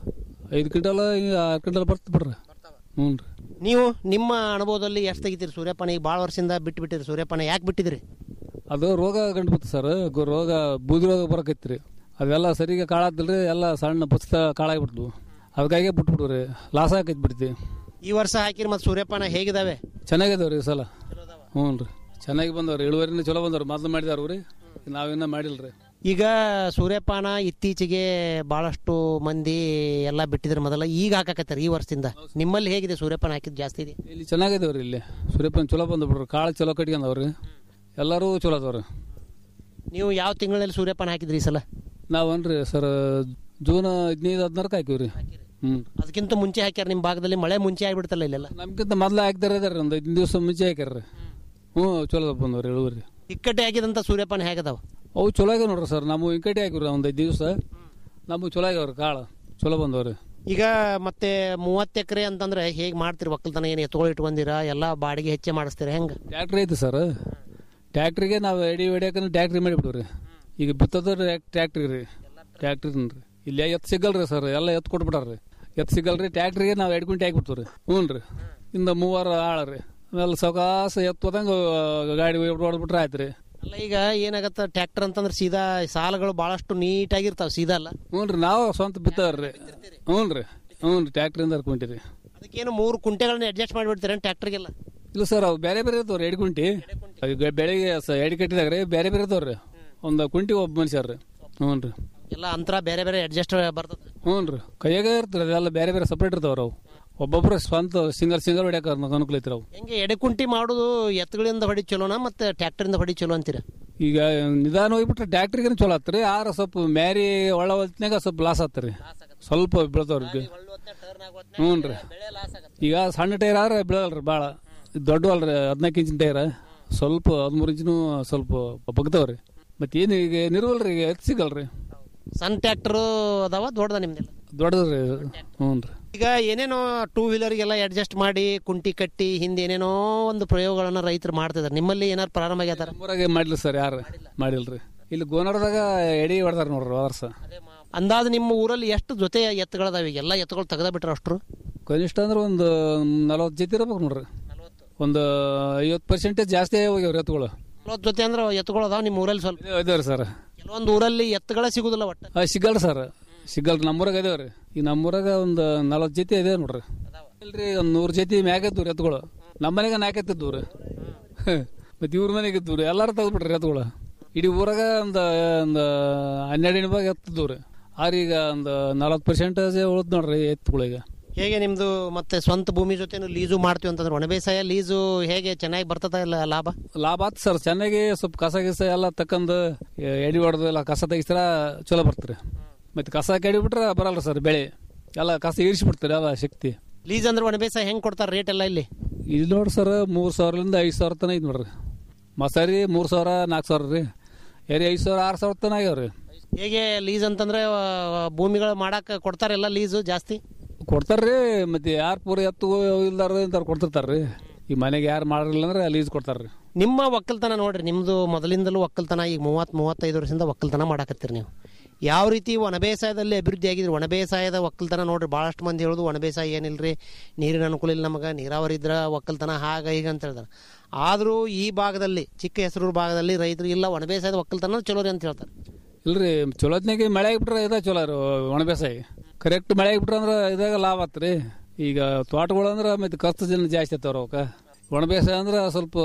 ಐದು ಕ್ವಿಂಟಲ್ ಹಿಂಗೆ ಆರು ಕ್ವಿಂಟಲ್ ಬರ್ತದೆ ಬಿಡ್ರಿ ಹ್ಞೂ ರೀ ನೀವು ನಿಮ್ಮ ಅನುಭವದಲ್ಲಿ ಎಷ್ಟು ತೆಗಿತೀರಿ ಸೂರ್ಯಪಾನ ಈಗ ಭಾಳ ವರ್ಷದಿಂದ ಬಿಟ್ಟು ಬಿಟ್ಟಿರಿ ಸೂರ್ಯಪಾನ ಯಾಕೆ ಬಿಟ್ಟಿದ್ರಿ ಅದು ರೋಗ ಕಂಡು ಬಿತ್ತು ಸರ್ ಗು- ರೋಗ ಬೂದಿ ರೋಗ ಬರಕೈತಿ ರೀ ಅದೆಲ್ಲ ಸರಿಗೆ ಕಾಳಾಗ್ದಿಲ್ರಿ ಎಲ್ಲ ಸಣ್ಣ ಪುಸ್ತಕ ಕಾಳಾಗ್ಬಿಟ್ವು ಅದಕ್ಕಾಗಿ ಬಿಟ್ಬಿಟ್ವಿ ರೀ ಲಾಸ್ ಆಕೈತಿ ಬಿಡ್ತಿ ಈ ವರ್ಷ ಹಾಕಿರಿ ಮತ್ತು ಸೂರ್ಯಪಾನ ಹೇಗಿದಾವೆ ಚೆನ್ನಾಗಿದಾವೆ ರೀ ಈ ಸಲ ಹ್ಞೂ ರೀ ಚೆನ್ನಾಗಿ ಬಂದವ್ರಿ ಇಳುವರಿನ ಚಲೋ ಬಂದವ್ರಿ ಮೊದ್ಲು ಮಾಡಿದಾರ್ರಿ ನಾವಿನ್ನ ಮಾಡಿಲ್ರಿ ಈಗ ಸೂರ್ಯಪಾನ ಇತ್ತೀಚೆಗೆ ಬಹಳಷ್ಟು ಮಂದಿ ಎಲ್ಲ ಬಿಟ್ಟಿದ್ರ ಮೊದಲ ಈಗ ಹಾಕಕತ್ತಾರೆ ಈ ವರ್ಷದಿಂದ ನಿಮ್ಮಲ್ಲಿ ಹೇಗಿದೆ ಸೂರ್ಯಪಾನ ಹಾಕಿದ್ ಜಾಸ್ತಿ ಇದೆ ಇಲ್ಲಿ ಚೆನ್ನಾಗಿದಾವ್ರಿ ಇಲ್ಲಿ ಸೂರ್ಯಪಾನ ಚಲೋ ಬಂದು ಬಿಡ್ರಿ ಕಾಳು ಚಲೋ ಕಟ್ಕೊಂಡವ್ರಿ ಎಲ್ಲರೂ ಚಲೋ ಅದಾವ್ರಿ ನೀವು ಯಾವ ತಿಂಗಳಲ್ಲಿ ಸೂರ್ಯಪಾನ ಹಾಕಿದ್ರಿ ಈ ಸಲ ನಾವನ್ರಿ ಸರ್ ಜೂನ್ ಹದಿನೈದು ಹದಿನಾರಕ್ಕೆ ಹಾಕಿವ್ರಿ ಹ್ಞೂ ಅದಕ್ಕಿಂತ ಮುಂಚೆ ಹಾಕ್ಯಾರ ನಿಮ್ಮ ಭಾಗದಲ್ಲಿ ಮಳೆ ಮುಂಚೆ ಆಗ್ಬಿಡ್ತಲ್ಲ ಇಲ್ಲೆಲ್ಲ ನಮ್ಗಿಂತ ಮೊದ್ಲು ಹಾಕ್ತಾರ ಇದಾರೆ ಒಂದು ಐದು ದಿವಸ ಮುಂಚೆ ಹಾಕ್ಯಾರ್ರಿ ಹ್ಞೂ ಚಲೋ ಬಂದವ್ರಿ ಇಳುವರಿ ಇಕ್ಕಟ್ಟೆ ಹಾಕಿದಂತ ಸೂರ್ಯಪಾನ ಹೇಗದಾವ ಅವು ಚಲೋ ಆಗ್ಯಾವ ನೋಡ್ರಿ ಸರ್ ನಮ್ಮ ಇಂಕಟಿ ಹಾಕಿವ್ರಿ ಒಂದು ಐದು ದಿವಸ ನಮಗೆ ಚಲೋ ಆಗ್ಯಾವ್ರಿ ಕಾಳು ಚಲೋ ಬಂದವ್ರಿ ಈಗ ಮತ್ತೆ ಮೂವತ್ತು ಎಕರೆ ಅಂತಂದ್ರೆ ಹೇಗೆ ಮಾಡ್ತೀರಿ ಒಕ್ಕಲ್ತನ ಏನು ಎತ್ಕೊಳ್ ಇಟ್ಕೊಂಡಿರಾ ಎಲ್ಲ ಬಾಡಿಗೆ ಹೆಚ್ಚೆ ಮಾಡಿಸ್ತೀರಾ ಹೆಂಗ ಟ್ಯಾಕ್ಟ್ರಿ ಐತಿ ಸರ್ ಟ್ಯಾಕ್ಟ್ರಿಗೆ ನಾವು ಎಡಿ ಹೊಡಿಯಾಕ ಟ್ಯಾಕ್ಟ್ರಿ ಮಾಡಿಬಿಡ್ರಿ ಈಗ ಬಿತ್ತೋದು ಟ್ಯಾಕ್ಟ್ರಿ ರೀ ಟ್ಯಾಕ್ಟ್ರಿ ರೀ ಇಲ್ಲಿ ಎತ್ತು ಸಿಗಲ್ರಿ ಸರ್ ಎಲ್ಲ ಎತ್ತು ಕೊಟ್ಬಿಟ್ಟಾರ್ರಿ ಎತ್ತು ಸಿಗಲ್ರಿ ಟ್ಯಾಕ್ಟ್ರಿಗೆ ನಾವು ಎಡ್ಕೊಂಡು ಹಾಕ್ಬಿಡ್ತೀವಿ ರೀ ಹ್ಞೂ ರೀ ಇಂದ ಮೂವರು ಆಳ ರೀ ಆಮೇಲೆ ಸವಕಾಸ ಎತ್ತು ಹೋದಂಗೆ ಗಾಡಿ ಹೊಡ್ಬಿಟ್ರೆ ಆಯ್ತು ರೀ ಅಲ್ಲ ಈಗ ಏನಾಗತ್ತ ಟ್ರ್ಯಾಕ್ಟರ್ ಅಂತಂದ್ರೆ ಸೀದಾ ಸಾಲಗಳು ಬಹಳಷ್ಟು ನೀಟಾಗಿರ್ತಾವ ಸೀದಾ ಅಲ್ಲ ಹ್ಞೂ ರೀ ನಾವು ಸ್ವಂತ ಬಿತ್ತವ್ರಿ ಹ್ಞೂ ರೀ ಹ್ಞೂ ರೀ ಟ್ಯಾಕ್ಟ್ರಿಂದ ಹರ್ಕೊಂತೀರಿ ಅದಕ್ಕೇನು ಮೂರು ಕುಂಟೆಗಳನ್ನ ಅಡ್ಜಸ್ಟ್ ಮಾಡಿಬಿಡ್ತೀರ ಟ್ರ್ಯಾಕ್ಟರ್ಗೆಲ್ಲ ಇಲ್ಲ ಸರ್ ಅವು ಬೇರೆ ಬೇರೆ ಇರ್ತಾವ್ರಿ ಎಡಿ ಕುಂಟಿ ಅವ್ ಗ- ಬೆಳಿಗ್ಗೆ ಸ ಎಡಿ ಕಟ್ಟಿದಾಗ ರೀ ಬೇರೆ ಬೇರೆ ಇರ್ತಾವ್ರಿ ಒಂದು ಕುಂಟಿ ಒಬ್ಬ ಮನುಷ್ಯ ರೀ ಹ್ಞೂ ರೀ ಎಲ್ಲ ಅಂತರ ಬೇರೆ ಬೇರೆ ಅಡ್ಜಸ್ಟ್ ಬರ್ತದೆ ಹ್ಞೂ ರೀ ಕೈಯಾಗ ಇರ್ತಾರೆ ಅದೆಲ್ಲ ಬೇರೆ ಬೇರೆ ಸಪ್ರೇಟ್ ಇರ್ತಾವ್ರಿ ಅವು ಒಬ್ಬೊಬ್ರು ಸ್ವಂತ ಸಿಂಗಲ್ ಸಿಂಗಲ್ ಹೊಡ್ಯಾಕ ಅನುಕೂಲ ಐತ್ರಿ ಅವು ಹೆಂಗೆ ಎಡೆಕುಂಟಿ ಮಾಡೋದು ಎತ್ತುಗಳಿಂದ ಹೊಡಿ ಚಲೋನಾ ಮತ್ತೆ ಟ್ರ್ಯಾಕ್ಟರಿಂದ ಹೊಡಿ ಚಲೋ ಅಂತೀರ ಈಗ ನಿಧಾನ ಹೋಗ್ಬಿಟ್ರೆ ಟ್ಯಾಕ್ಟ್ರಿಗೆ ಚಲೋ ಆತ್ರಿ ಆರ ಸ್ವಲ್ಪ ಮ್ಯಾರಿ ಒಳ ಹೊತ್ನ್ಯಾಗ ಸ್ವಲ್ಪ ಲಾಸ್ ಆತ್ರಿ ಸ್ವಲ್ಪ ಬೀಳ್ತಾವ್ರಿ ಹ್ಞೂ ರೀ ಈಗ ಸಣ್ಣ ಟೈರ್ ಆದ್ರೆ ಬೀಳಲ್ರಿ ಭಾಳ ದೊಡ್ಡ ಅಲ್ರಿ ಹದಿನಾಲ್ಕು ಇಂಚಿನ ಟೈರ್ ಸ್ವಲ್ಪ ಹದಿಮೂರು ಇಂಚಿನೂ ಸ್ವಲ್ಪ ಬಗ್ತಾವ್ರಿ ಮತ್ತೆ ಏನು ಈಗ ನಿರ್ವಲ್ರಿ ಈಗ ಎತ್ತು ಸಿಗಲ್ರಿ ಸಣ್ಣ ಟ್ರ್ಯಾಕ್ಟರ್ ಅದಾವ ದೊಡ್ಡದ ನಿಮ್ದೆಲ್ಲ ದೊಡ್ಡದ್ರಿ ಹ್ಞೂ ರೀ ಈಗ ಏನೇನೋ ಟೂ ವೀಲರ್ಗೆಲ್ಲ ಅಡ್ಜಸ್ಟ್ ಮಾಡಿ ಕುಂಟಿ ಕಟ್ಟಿ ಹಿಂದೆ ಏನೇನೋ ಒಂದು ಪ್ರಯೋಗಗಳನ್ನ ರೈತರು ಮಾಡ್ತಿದ್ದಾರೆ ನಿಮ್ಮಲ್ಲಿ ಏನಾರು ಪ್ರಾರಂಭ ಆಗ್ಯಾರ ನಮ್ಮೂರಾಗೆ ಮಾಡಿಲ್ಲ ಸರ್ ಯಾರು ಮಾಡಿಲ್ರಿ ಇಲ್ಲಿ ಗೋನಾರದಾಗ ಎಡಿ ಹೊಡೆದಾರ ನೋಡ್ರಿ ವರ್ಷ ಅಂದಾಜು ನಿಮ್ಮ ಊರಲ್ಲಿ ಎಷ್ಟು ಜೊತೆ ಎತ್ತುಗಳದಾವ ಈಗ ಎಲ್ಲ ಎತ್ತುಗಳು ತೆಗೆದ ಬಿಟ್ರ ಅಷ್ಟ್ರು ಕನಿಷ್ಠ ಅಂದ್ರೆ ಒಂದು ನಲವತ್ತು ಜೊತೆ ಇರ್ಬೇಕು ನೋಡ್ರಿ ಒಂದು ಐವತ್ತು ಪರ್ಸೆಂಟೇಜ್ ಜಾಸ್ತಿ ಹೋಗ್ಯಾವ್ರಿ ಎತ್ತುಗಳು ನಲ್ವತ್ತು ಜೊತೆ ಅಂದ್ರೆ ಎತ್ತುಗಳು ಅದಾವ ನಿಮ್ಮ ಊರಲ್ಲಿ ಸ್ವಲ್ಪ ಇದಾವ್ರಿ ಸರ್ ಕೆಲವೊಂದು ಊರಲ್ಲಿ ಎತ್ತುಗಳೇ ಸಿಗುದಿಲ್ಲ ಒಟ್ಟು ಆ, ಸಿಗಲ್ರಿ ಸರ್ ಸಿಗಲ್ರಿ ನಮ್ಮೂರಾಗ ಇದಾವ್ರಿ ಈ ನಮ್ಮೂರಾಗ ಒಂದು ನಲವತ್ತು ಜೊತೆ ಇದೆ ನೋಡ್ರಿ ಇಲ್ರಿ ಒಂದು ನೂರು ಜೊತೆ ಮ್ಯಾಗ ಇದ್ದು ಎತ್ತುಗಳು ನಮ್ಮ ಮನೆಗೆ ನಾಲ್ಕು ಎತ್ತಿದ್ದು ರೀ ಮತ್ತೆ ಇವ್ರ ಮನೆಗೆ ಇದ್ದು ರೀ ಎಲ್ಲಾರು ತೆಗೆದ್ಬಿಟ್ರಿ ಎತ್ತುಗಳು ಇಡೀ ಊರಾಗ ಒಂದು ಒಂದು ಹನ್ನೆರಡು ಎಣ್ಬಾಗ ಎತ್ತಿದ್ದು ರೀ ಆದ್ರೆ ಈಗ ಒಂದು ನಲವತ್ತು ಪರ್ಸೆಂಟೇಜ್ ಉಳಿದ್ ನೋಡ್ರಿ ಎತ್ತುಗಳಿಗೆ ಹೇಗೆ ನಿಮ್ದು ಮತ್ತೆ ಸ್ವಂತ ಭೂಮಿ ಜೊತೆ ಲೀಸು ಮಾಡ್ತೀವಿ ಅಂತಂದ್ರೆ ಒಣ ಬೇಸಾಯ ಲೀಸು ಹೇಗೆ ಚೆನ್ನಾಗಿ ಬರ್ತದ ಇಲ್ಲ ಲಾಭ ಲಾಭ ಆತ್ ಸರ್ ಚೆನ್ನಾಗಿ ಸ್ವಲ್ಪ ಕಸ ಗಿಸ ಎಲ್ಲ ತಕ್ಕಂದು ಎ- ಎಡಿ ಹೊಡೆದು ಎಲ್ಲ ಕಸ ತೆಗಿಸ್ತಾರ ಚಲೋ ಬರ್ತಾರೆ ಮತ್ತೆ ಕಸ ಕೆಡಿ ಬಿಟ್ರೆ ಬರಲ್ಲ ಸರ್ ಬೆಳೆ ಎಲ್ಲ ಕಸ ಇರಿಸ್ಬಿಡ್ತಾರೆ ಎಲ್ಲ ಶಕ್ತಿ ಲೀಸ್ ಅಂದ್ರೆ ಒಣ ಬೇಸಾಯ ಹೆಂಗ್ ಕೊಡ್ತಾರೆ ರೇಟ್ ಎಲ್ಲ ಇಲ್ಲಿ ಇಲ್ಲಿ ನೋಡ್ರಿ ಸರ್ ಮೂರು ಸಾವಿರದಿಂದ ಐದು ಸಾವಿರ ತನಕ ಐತೆ ನೋಡ್ರಿ ಮಸಾರಿ ಮೂರು ಸಾವಿರ ನಾಲ್ಕು ಸಾವಿರ ರೀ ಏರಿ ಐದು ಸಾವಿರ ಆರು ಸಾವಿರ ತನಕ ಆಗ್ಯಾವ್ರಿ ಹೇಗೆ ಲೀಸ್ ಅಂತಂದ್ರೆ ಆ, ಭೂಮಿಗಳು ಮಾಡಕ್ ಕೊಡ್ತಾರೆಲ್ಲ ಲೀಸು ಜಾಸ್ತಿ ಕೊಡ್ತಾರ್ರಿ ಮತ್ತೆ ಯಾರು ಪೂರ ಎತ್ತು ಇಲ್ದಾರ ಇಂಥವ್ರು ಕೊಡ್ತಿರ್ತಾರ್ರಿ ಈ ಮನೆಗೆ ಯಾರು ಮಾಡಿರಲಿಲ್ಲ ಅಂದ್ರೆ ಲೀಸ್ ಕೊಡ್ತಾರ್ರಿ ನಿಮ್ಮ ಒಕ್ಕಲ್ತನ ನೋಡ್ರಿ ನಿಮ್ದು ಮೊದಲಿಂದಲೂ ಒಕ್ಕಲ್ತನ ಈಗ ಮೂವತ್ತ್ ಮೂವತ್ತೈದು ವರ್ಷದಿಂದ ಒಕ್ಕಲ್ತನ ಮಾಡಾಕತ್ತೀರಿ ನೀವು ಯಾವ ರೀತಿ ಒಣ ಬೇಸಾಯದಲ್ಲಿ ಅಭಿವೃದ್ಧಿ ಆಗಿದ್ರಿ ಒಣ ಬೇಸಾಯದ ಒಕ್ಕಲ್ತನ ನೋಡ್ರಿ ಭಾಳಷ್ಟು ಮಂದಿ ಹೇಳೋದು ಒಣ ಬೇಸಾಯ ಏನಿಲ್ರಿ ನೀರಿನ ಅನುಕೂಲ ಇಲ್ಲ ನಮಗೆ ನೀರಾವರಿ ಇದ್ರ ಒಕ್ಕಲ್ತನ ಹಾಗ ಹೀಗ ಅಂತ ಹೇಳ್ತಾರೆ ಆದರೂ ಈ ಭಾಗದಲ್ಲಿ ಚಿಕ್ಕ ಹೆಸರೂರು ಭಾಗದಲ್ಲಿ ರೈತರು ಇಲ್ಲ ಒಣ ಬೇಸಾಯದ ಒಕ್ಕಲ್ತನ ಚಲೋ ರೀ ಅಂತ ಹೇಳ್ತಾರೆ ಇಲ್ರಿ ಚಲೋತ್ನಾಗೆ ಮಳೆ ಆಗಿಬಿಟ್ರೆ ಇದ ಚಲೋ ರೀ ಒಣ ಬೇಸಾಯ ಕರೆಕ್ಟ್ ಮಳೆ ಆಗಿಬಿಟ್ರೆ ಅಂದ್ರೆ ಇದಾಗ ಲಾಭ ಆತ್ರಿ ಈಗ ತೋಟಗಳು ಅಂದ್ರೆ ಮತ್ತೆ ಖರ್ಚು ಜನ ಜಾಸ್ತಿ ಆಯ್ತವ್ರ ಅವಕ್ಕೆ ಒಣ ಬೇಸಾಯ ಅಂದ್ರೆ ಸ್ವಲ್ಪ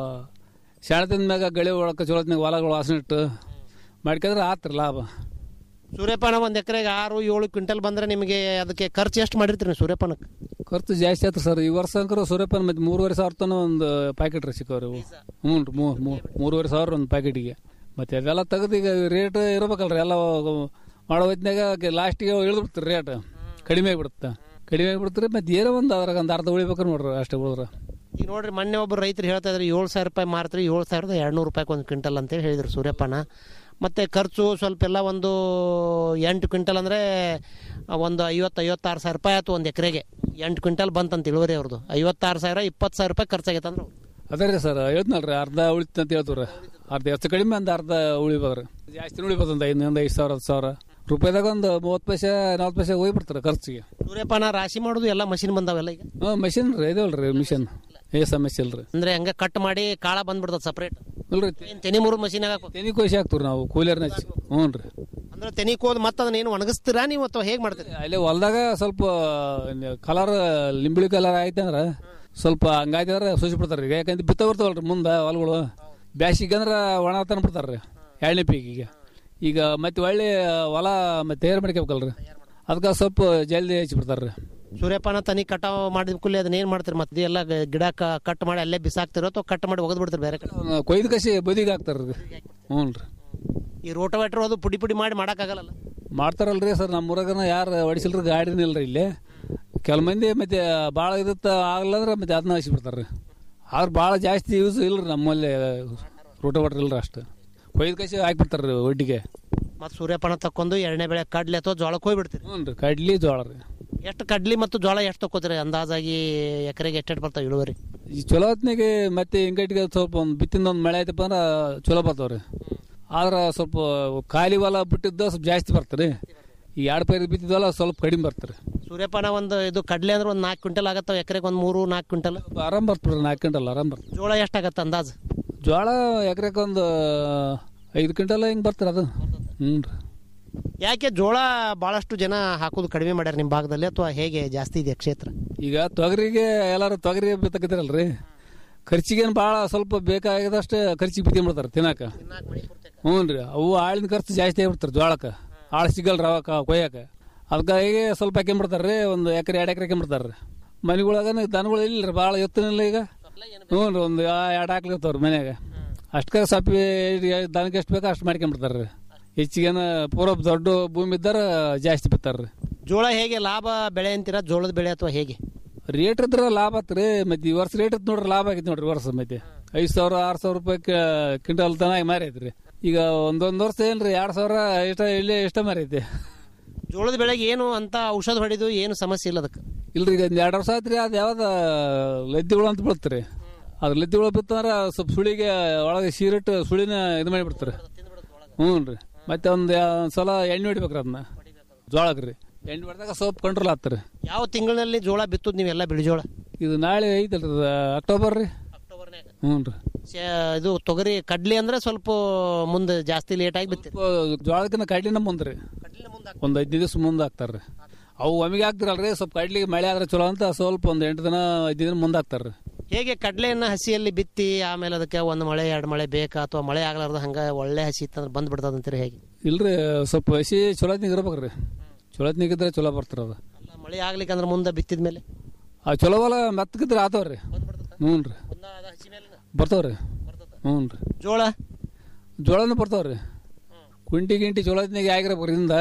ಶಾಣತಿನ ಮ್ಯಾಗ ಗಳಿ ಒಳಕ್ಕೆ ಚಲೋತ್ನಾಗ ಹೊಲಗಳು ವಾಸನೆ ಇಟ್ಟು ಮಾಡ್ಕೊಂಡ್ರೆ ಆತ್ರಿ ಲಾಭ ಸೂರ್ಯಪಾನ ಒಂದು ಎಕರೆಗೆ ಆರು ಏಳು ಕ್ವಿಂಟಲ್ ಬಂದ್ರೆ ನಿಮಗೆ ಅದಕ್ಕೆ ಖರ್ಚು ಎಷ್ಟು ಮಾಡಿರ್ತೀರಿ ನೀವು ಸೂರ್ಯಪಾನಕ್ಕೆ ಖರ್ಚು ಜಾಸ್ತಿ ಆಯ್ತು ಸರ್ ಈ ವರ್ಷ ಅಂಕರು ಸೂರ್ಯಪಾನ ಮತ್ತೆ ಮೂರುವರೆ ಸಾವಿರ ತನಕ ಒಂದು ಪ್ಯಾಕೆಟ್ ರೀ ಸಿಕ್ಕವ್ರಿ ಇವು ಹ್ಞೂ ರೀ ಮೂ ಮೂ- ಮೂರುವರೆ ಸಾವಿರ ಒಂದು ಪ್ಯಾಕೆಟಿಗೆ ಮತ್ತೆ ಅದೆಲ್ಲ ತೆಗೆದು ಈಗ ರೇಟ್ ಇರ್ಬೇಕಲ್ರಿ ಎಲ್ಲ ಮಾಡೋ ಹೊತ್ನಾಗ ಲಾಸ್ಟಿಗೆ ಇಳಿದು ಬಿಡ್ತಾರೆ ರೇಟ್ ಕಡಿಮೆ ಆಗಿಬಿಡುತ್ತೆ ಕಡಿಮೆ ಆಗಿಬಿಡ್ತಾರೆ ಮತ್ತೆ ಏನೋ ಒಂದು ಅದ್ರಾಗ ಒಂದು ಅರ್ಧ ಉಳಿಬೇಕು ನೋಡ್ರಿ ಅಷ್ಟೇ ಉಳಿದ್ರೆ ಈಗ ನೋಡ್ರಿ ಮೊನ್ನೆ ಒಬ್ಬರು ರೈತರು ಹೇಳ್ತಾ ಇದ್ರು ಏಳು ಸಾವಿರ ರೂಪಾಯಿ ಮಾರ್ತಾರೆ ಏಳು ಸಾವಿರದ ಎರಡ್ನೂರು ರೂಪಾಯಿ ಒಂದು ಕ್ವಿಂಟಲ್ ಅಂತೇಳಿ ಹೇಳಿದ್ರು ಸೂರ್ಯಪಾನ ಮತ್ತು ಖರ್ಚು ಸ್ವಲ್ಪ ಎಲ್ಲ ಒಂದು ಎಂಟು ಕ್ವಿಂಟಲ್ ಅಂದರೆ ಒಂದು ಐವತ್ತು ಐವತ್ತಾರು ಸಾವಿರ ರೂಪಾಯಿ ಆಯ್ತು ಒಂದು ಎಕರೆಗೆ ಎಂಟು ಕ್ವಿಂಟಲ್ ಬಂತಂತ ಇಳುವರಿ ಅವ್ರದ್ದು ಐವತ್ತಾರು ಸಾವಿರ ಇಪ್ಪತ್ತು ಸಾವಿರ ರೂಪಾಯಿ ಖರ್ಚಾಗೈತೆ ಅಂದ್ರೆ ಅದೇ ರೀ ಸರ್ ಹೇಳ್ತನಲ್ರಿ ಅರ್ಧ ಉಳಿತು ಅಂತ ಹೇಳ್ತೀವ್ರಿ ಅರ್ಧ ಹೆಚ್ಚು ಕಡಿಮೆ ಒಂದು ಅರ್ಧ ಉಳಿಬೋದ್ರಿ ಜಾಸ್ತಿ ಉಳಿಬೋದು ಒಂದು ಐದು ಒಂದು ಐದು ಸಾವಿರ ಹತ್ತು ಸಾವಿರ ರೂಪಾಯಿದಾಗ ಒಂದು ಮೂವತ್ತು ಪೈಸೆ ನಲ್ವತ್ತು ಪೈಸೆ ಹೋಗ್ಬಿಡ್ತಾರೆ ಖರ್ಚಿಗೆ ಸೂರ್ಯಪಾನ ರಾಶಿ ಮಾಡೋದು ಎಲ್ಲ ಮಷಿನ್ ಬಂದಾವೆಲ್ಲ ಈಗ ಹಾಂ ಮಿಷನ್ ರೀ ಇದಾವಲ್ರಿ ಮಿಷನ್ ಏ ಸಮಸ್ಯೆ ಇಲ್ರಿ ಅಂದರೆ ಹಂಗೆ ಕಟ್ ಮಾಡಿ ಕಾಳ ಬಂದ್ಬಿಡ್ತದೆ ಸಪ್ರೇಟ್ ಇಲ್ರಿ ತೆನಿ ಮೂರು ಮಷಿನ್ ಹಾಕೋ ತೆನಿ ಕೊಯ್ಸಿ ಹಾಕ್ತೀವಿ ನಾವು ಕೂಲಿಯರ್ನ ಹಚ್ಚಿ ಹ್ಞೂ ರೀ ಅಂದ್ರೆ ತೆನಿ ಕೋದ್ ಮತ್ತೆ ಅದನ್ನ ಏನು ಒಣಗಿಸ್ತೀರಾ ನೀವು ಅಥವಾ ಹೇಗೆ ಮಾಡ್ತೀರಿ ಅಲ್ಲಿ ಹೊಲದಾಗ ಸ್ವಲ್ಪ ಕಲರ್ ಲಿಂಬಿಳಿ ಕಲರ್ ಆಯ್ತು ಅಂದ್ರೆ ಸ್ವಲ್ಪ ಹಂಗಾಯ್ತಂದ್ರೆ ಸುಸಿ ಬಿಡ್ತಾರೆ ಈಗ ಯಾಕಂದ್ರೆ ಬಿತ್ತ ಬರ್ತಾವಲ್ರಿ ಮುಂದೆ ಹೊಲಗಳು ಬ್ಯಾಸಿಗೆ ಅಂದ್ರೆ ಒಣ ತನ ಬಿಡ್ತಾರೆ ರೀ ಎರಡನೇ ಪೀಕಿಗೆ ಈಗ ಮತ್ತೆ ಒಳ್ಳೆ ಹೊಲ ಮತ್ತೆ ತಯಾರು ಮಾಡ್ಕೋಬೇಕಲ್ರಿ ಅದಕ್ಕೆ ಸ್ವಲ್ಪ ಜಲ್ದಿ ಹಚ್ಚಿ ಬಿಡ್ತಾರೆ ರೀ ಸೂರ್ಯಪಾನ ತನಿ ಕಟಾವ್ ಮಾಡಿದ ಕೂಲಿ ಅದನ್ನ ಏನ್ ಮಾಡ್ತೀರಿ ಮತ್ತೆ ಎಲ್ಲ ಗ- ಗಿಡ ಕ- ಕಟ್ ಮಾಡಿ ಅಲ್ಲೇ ಬಿಸಾಕ್ತಿರೋ ಅಥವಾ ಕಟ್ ಮಾಡಿ ಒಗದ್ ಬಿಡ್ತೀರಿ ಬೇರೆ ಕಡೆ ಅವ್ನ ಕೊಯ್ದು ಕಸಿ ಬದಿಗೆ ಹಾಕ್ತಾರೆ ರೀ ಹ್ಞೂ ರೀ ಈ ರೋಟೋವೇಟ್ರ್ ಅದು ಪುಡಿ ಪುಡಿ ಮಾಡಿ ಮಾಡಕ್ಕಾಗಲ್ಲ ಮಾಡ್ತಾರಲ್ರಿ ಸರ್ ನಮ್ಮ ಊರಾಗನ ಯಾರು ಹೊಡಿಸಿಲ್ರಿ ಗಾಡಿನ ಇಲ್ರಿ ಇಲ್ಲಿ ಕೆಲ ಮಂದಿ ಮತ್ತೆ ಭಾಳ ಇರುತ್ತ ಆಗಲ್ಲಂದ್ರೆ ಮತ್ತೆ ಅದನ್ನ ಹಚ್ಚಿಬಿಡ್ತಾರೆ ರೀ ಆದ್ರೆ ಭಾಳ ಜಾಸ್ತಿ ಯೂಸ್ ಇಲ್ರಿ ನಮ್ಮಲ್ಲಿ ರೋಟೋವೇಟ್ರ್ ಇಲ್ರಿ ಅಷ್ಟು ಕೊಯ್ದು ಕಸಿ ಹಾಕ್ಬಿಡ್ತಾರೆ ರೀ ಒಡ್ಡಿಗೆ ಮತ್ತೆ ಸೂರ್ಯಪಾನ ತಕ್ಕೊಂಡು ಎರಡನೇ ಬೆಳೆ ಕಡ್ಲಿ ಅಥವಾ ಜೋಳಕ್ಕೆ ಹೋಗ್ಬಿಡ್ತೀರಿ ಹ್ಞೂ ರೀ ಕಡ್ಲಿ ಜೋಳ ರೀ ಎಷ್ಟು ಕಡ್ಲಿ ಮತ್ತು ಜೋಳ ಎಷ್ಟು ತಕ್ಕೋತೀರಿ ಅಂದಾಜಾಗಿ ಎಕರೆಗೆ ಎಷ್ಟು ಬರ್ತಾವೆ ಇಳುವರಿ ಈ ಚಲೋ ಹೊತ್ನಾಗೆ ಮತ್ತೆ ಹಿಂಗಟ್ಟಿಗೆ ಸ್ವಲ್ಪ ಒಂದು ಬಿತ್ತಿಂದ ಒಂದು ಮಳೆ ಆಯ್ತಪ್ಪ ಅಂದ್ರೆ ಚಲೋ ಬರ್ತಾವ ರೀ ಆದ್ರೆ ಸ್ವಲ್ಪ ಖಾಲಿ ಹೊಲ ಬಿಟ್ಟಿದ್ದ ಸ್ವಲ್ಪ ಜಾಸ್ತಿ ಬರ್ತಾರೆ ಈ ಎರಡು ಪೈರು ಬಿತ್ತಿದ್ವಲ್ಲ ಸ್ವಲ್ಪ ಕಡಿಮೆ ಬರ್ತಾರೆ ಸೂರ್ಯಪಾನ ಒಂದು ಇದು ಕಡ್ಲಿ ಅಂದ್ರೆ ಒಂದು ನಾಲ್ಕು ಕ್ವಿಂಟಲ್ ಆಗತ್ತಾವ ಎಕರೆಗೆ ಒಂದು ಮೂರು ನಾಲ್ಕು ಕ್ವಿಂಟಲ್ ಆರಾಮ್ ಬರ್ತದೆ ನಾಲ್ಕು ಕ್ವಿಂಟಲ್ ಆರಾಮ್ ಬರ್ತದೆ ಜೋಳ ಎಷ್ಟಾಗತ್ತೆ ಅಂದಾಜು ಜೋಳ ಎಕರೆಗೆ ಒಂದು ಐದು ಕ್ವಿಂಟಲ್ ಹಿಂಗೆ ಬರ್ತಾರೆ ಅದು ಹ್ಞೂ ರೀ ಯಾಕೆ ಜೋಳ ಭಾಳಷ್ಟು ಜನ ಹಾಕೋದು ಕಡಿಮೆ ಮಾಡ್ಯಾರ ನಿಮ್ಮ ಭಾಗದಲ್ಲಿ ಅಥವಾ ಹೇಗೆ ಜಾಸ್ತಿ ಇದೆ ಕ್ಷೇತ್ರ ಈಗ ತೊಗರಿಗೆ ಎಲ್ಲರೂ ತೊಗರಿ ಬಿತ್ತಕತ್ತಿರಲ್ರಿ ಖರ್ಚಿಗೇನು ಭಾಳ ಸ್ವಲ್ಪ ಬೇಕಾಗಿದಷ್ಟು ಖರ್ಚಿಗೆ ಬಿತ್ಕೊಂಡ್ಬಿಡ್ತಾರೆ ತಿನ್ನಾಕ ಹ್ಞೂ ರೀ ಅವು ಆಳಿನ ಖರ್ಚು ಜಾಸ್ತಿ ಆಗಿಬಿಡ್ತಾರೆ ಜೋಳಕ್ಕೆ ಆಳು ಸಿಗಲ್ರಿ ಅವಕ್ಕ ಕೊಯ್ಯಕ್ಕೆ ಅದಕ್ಕಾಗಿ ಸ್ವಲ್ಪ ಹಾಕ್ಕೊಂಬಿಡ್ತಾರೆ ರೀ ಒಂದು ಎಕರೆ ಎರಡು ಎಕರೆ ಹಾಕ್ಕೊಂಬಿಡ್ತಾರೆ ರೀ ಮನೆಗೊಳಗ ದನಗಳು ಇಲ್ಲ ರೀ ಭಾಳ ಎತ್ತನಿಲ್ಲ ಈಗ ಹ್ಞೂ ರೀ ಒಂದು ಎರಡು ಹಾಕ್ಲಿರ್ತಾವ್ರಿ ಮನ್ಯಾಗ ಅಷ್ಟಕ್ಕೆ ಸ್ವಲ್ಪ ದನಕ್ಕೆ ಎಷ್ಟು ಬೇಕೋ ಅಷ್ಟು ಮಾಡ್ಕೊಂಬಿಡ್ತಾರೆ ರೀ ಹೆಚ್ಚಿಗೇನ ಪೂರ ದೊಡ್ಡ ಭೂಮಿ ಇದ್ದಾರ ಜಾಸ್ತಿ ಬಿತ್ತಾರೆ ರೀ ಜೋಳ ಹೇಗೆ ಲಾಭ ಬೆಳೆ ಅಂತೀರಾ ಜೋಳದ ಬೆಳೆ ಅಥವಾ ಹೇಗೆ ರೇಟ್ ಇದ್ರ ಲಾಭ ಆತ್ರಿ ಮತ್ತೆ ಈ ವರ್ಷ ರೇಟ್ ಇತ್ತು ನೋಡ್ರಿ ಲಾಭ ಆಗೈತಿ ನೋಡ್ರಿ ಈ ವರ್ಷ ಮತ್ತೆ ಐದು ಸಾವಿರ ಆರು ಸಾವಿರ ರೂಪಾಯಿ ಕ್ವಿಂಟಲ್ ತನ ಮಾರಿ ಐತ್ರಿ ಈಗ ಒಂದೊಂದು ವರ್ಷ ಏನ್ರಿ ಎರಡು ಸಾವಿರ ಇಷ್ಟ ಇಲ್ಲೇ ಇಷ್ಟ ಮಾರಿ ಐತಿ ಜೋಳದ ಬೆಳೆಗೆ ಏನು ಅಂತ ಔಷಧ ಹೊಡಿದು ಏನು ಸಮಸ್ಯೆ ಇಲ್ಲ ಅದಕ್ಕೆ ಇಲ್ರಿ ಈಗ ಒಂದು ಎರಡು ವರ್ಷ ಆಯ್ತ್ರಿ ಅದು ಯಾವ್ದ ಲದ್ದಿಗಳು ಅಂತ ಬೀಳ್ತ್ರಿ ಅದು ಲದ್ದಿಗಳು ಬಿತ್ತಂದ್ರ ಸ್ವಲ್ಪ ಸುಳಿಗೆ ಒಳಗೆ ಸೀರಿಟ್ಟು ಸುಳಿನ ಇದು ಮಾಡಿಬಿಡ್ತಾರೆ ಹ್ಞೂ ರೀ ಮತ್ತೆ ಒಂದು ಸಲ ಎಣ್ಣೆ ಹೊಡಿಬೇಕ್ರಿ ಅದನ್ನ ಜೋಳಕ್ಕೆ ರೀ ಎಣ್ಣೆ ಹೊಡೆದಾಗ ಸ್ವಲ್ಪ ಕಂಟ್ರೋಲ್ ಆಗ್ತಾರೆ ಯಾವ ತಿಂಗಳಿನಲ್ಲಿ ಜೋಳ ಬಿತ್ತುದು ನೀವೆಲ್ಲ ಬಿಳಿ ಜೋಳ ಇದು ನಾಳೆ ಐತಲ್ರಿ ಅದು ಅಕ್ಟೋಬರ್ ರೀ ಹ್ಞೂ ರೀ ಶೇ- ಇದು ತೊಗರಿ ಕಡ್ಲಿ ಅಂದ್ರೆ ಸ್ವಲ್ಪ ಮುಂದೆ ಜಾಸ್ತಿ ಲೇಟ್ ಆಗಿ ಬಿತ್ತೀರಿ ಜೋಳಕ್ಕಿಂತ ಕಡ್ಲಿನ ಮುಂದೆ ರೀ ಒಂದು ಐದು ದಿವಸ ಮುಂದೆ ಹಾಕ್ತಾರೆ ಅವು ಒಮ್ಮಿಗೆ ಹಾಕ್ತಿರಲ್ರಿ ಸ್ವಲ್ಪ ಕಡ್ಲಿಗೆ ಮಳೆ ಆದ್ರೆ ಚಲೋ ಅಂತ ಸ್ವಲ್ಪ ಒಂದು ಎಂಟು ದಿನ ಐದು ದಿನ ಮುಂದೆ ಹಾಕ್ತಾರೆ ಹೇಗೆ ಕಡ್ಲೆಯನ್ನ ಹಸಿಯಲ್ಲಿ ಬಿತ್ತಿ ಆಮೇಲೆ ಅದಕ್ಕೆ ಒಂದು ಮಳೆ ಎರಡು ಮಳೆ ಬೇಕಾ ಅಥವಾ ಮಳೆ ಆಗ್ಲಾರ್ದ ಹಂಗ ಒಳ್ಳೆ ಹಸಿ ಇತ್ತಂದ್ರೆ ಬಂದ್ ಬಿಡ್ತದ ಅಂತೀರಿ ಹೇಗೆ ಇಲ್ರಿ ಸ್ವಲ್ಪ ಹಸಿ ಚಲೋತ್ನಿಗೆ ಇರ್ಬೇಕ್ರಿ ಚಲೋತ್ನಿಗೆ ಇದ್ರೆ ಚಲೋ ಬರ್ತಾರ ಅದು ಅಲ್ಲ, ಮಳೆ ಆಗ್ಲಿಕ್ಕೆ ಅಂದ್ರೆ ಮುಂದೆ ಬಿತ್ತಿದ ಮೇಲೆ ಆ ಚಲೋ ಹೊಲ ಮೆತ್ತಗಿದ್ರೆ ಆತವ್ರಿ ಹ್ಞೂ ರೀ ಬರ್ತಾವ್ರಿ ಹ್ಞೂ ರೀ ಜೋಳ ಜೋಳನೂ ಬರ್ತಾವ್ರಿ ಕುಂಟಿ ಗಿಂಟಿ ಚಲೋತ್ನಿಗೆ ಆಗಿರ್ಬೇಕ್ರಿ ಹಿಂದ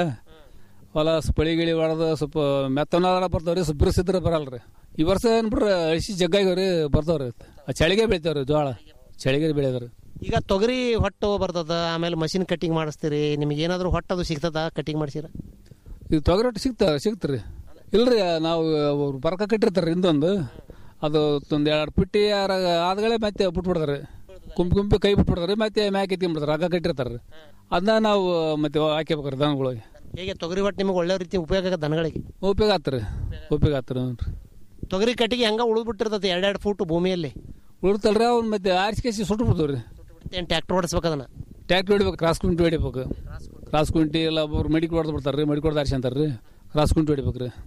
ಹೊಲ ಪಳಿ ಗಿಳಿ ಹೊಡೆದು ಸ್ವಲ್ಪ ಮೆತ್ತನಾದ್ರ ಬರ್ತಾವ್ರಿ ಸ್ವಲ್ಪ ಬಿರುಸಿದ್ರೆ ಬರಲ್ರಿ ಈ ವರ್ಷ ಏನ್ ಬಿಡ್ರಿ ಹಸಿ ಜಗ್ಗಾಗ್ಯಾವ್ರಿ ಬರ್ತಾವ್ರಿ ಆ ಚಳಿಗೆ ಬೆಳಿತಾವ್ರಿ ಜೋಳ ಚಳಿಗೆ ಬೆಳೆದ್ರಿ ಈಗ ತೊಗರಿ ಹೊಟ್ಟು ಬರ್ತದ ಆಮೇಲೆ ಮಷಿನ್ ಕಟಿಂಗ್ ಮಾಡಿಸ್ತೀರಿ ನಿಮ್ಗೆ ಏನಾದ್ರು ಹೊಟ್ಟದು ಸಿಗ್ತದ ಕಟಿಂಗ್ ಮಾಡ್ಸಿರ ಇದು ತೊಗರಿ ರೊಟ್ಟಿ ಸಿಗ್ತ ಸಿಗ್ತ್ರಿ ಇಲ್ರಿ ನಾವು ಅವ್ರು ಬರ್ಕ ಕಟ್ಟಿರ್ತಾರ ಹಿಂದೊಂದು ಅದು ಒಂದು ಎರಡು ಪುಟ್ಟಿ ಆದ್ಗಳೇ ಮತ್ತೆ ಬಿಟ್ಬಿಡ್ತಾರೆ ಗುಂಪು ಗುಂಪಿ ಕೈ ಬಿಟ್ಬಿಡ್ತಾರೆ ಮತ್ತೆ ಮ್ಯಾಕೆ ಎತ್ಕೊಂಡ್ಬಿಡ್ತಾರೆ ಹಗ್ಗ ಕಟ್ಟಿರ್ತಾರೆ ಅದನ್ನ ನಾವು ಮತ್ತೆ ಹಾಕ್ಯಬೇಕ್ರಿ ದನಗಳಿಗೆ ಹೇಗೆ ತೊಗರಿ ಹೊಟ್ಟು ನಿಮಗೆ ಒಳ್ಳೆ ರೀತಿ ಉಪಯೋಗ ಆಗತ್ತೆ ದನಗಳಿಗೆ ಉಪಯೋಗ ಆತ್ರಿ ಉಪಯೋಗ ಆತ್ರಿ ಹ್ಞೂ ರೀ ತೊಗರಿ ಕಟ್ಟಿಗೆ ಹಂಗ ಉಳಿದು ಬಿಟ್ಟಿರ್ತದೆ ಎರಡೆರಡು ಫೂಟ್ ಭೂಮಿಯಲ್ಲಿ ಉಳಿತಲ್ರಿ ಅವ್ನು ಮತ್ತೆ ಆರಿಸಿ ಕೇಸಿ ಸುಟ್ಟು ಬಿಡ್ತಾವ್ರಿ ಏನು ಟ್ಯಾಕ್ಟರ್ ಓಡಿಸ್ಬೇಕು ಅದನ್ನ ಟ್ಯಾಕ್ಟ್ರಿ ಹೊಡಿಬೇಕು ಕ್ರಾಸ್ ಕುಂಟಿ ಹೊಡಿಬೇಕು ಕ್ರಾಸ್ ಕುಂಟಿ ಎಲ್ಲ ಒಬ್ರು ಮಡಿಕೆ ಹೊಡೆದು ಬಿಡ್ತಾರೆ ರೀ ಮಡಿಕೆ ಹೊಡೆದು ಆರಿಸಿ ಅಂತಾರೆ ರೀ ಕ್ರಾಸ್ ಕುಂಟಿ ಹೊಡಿಬೇಕು ರೀ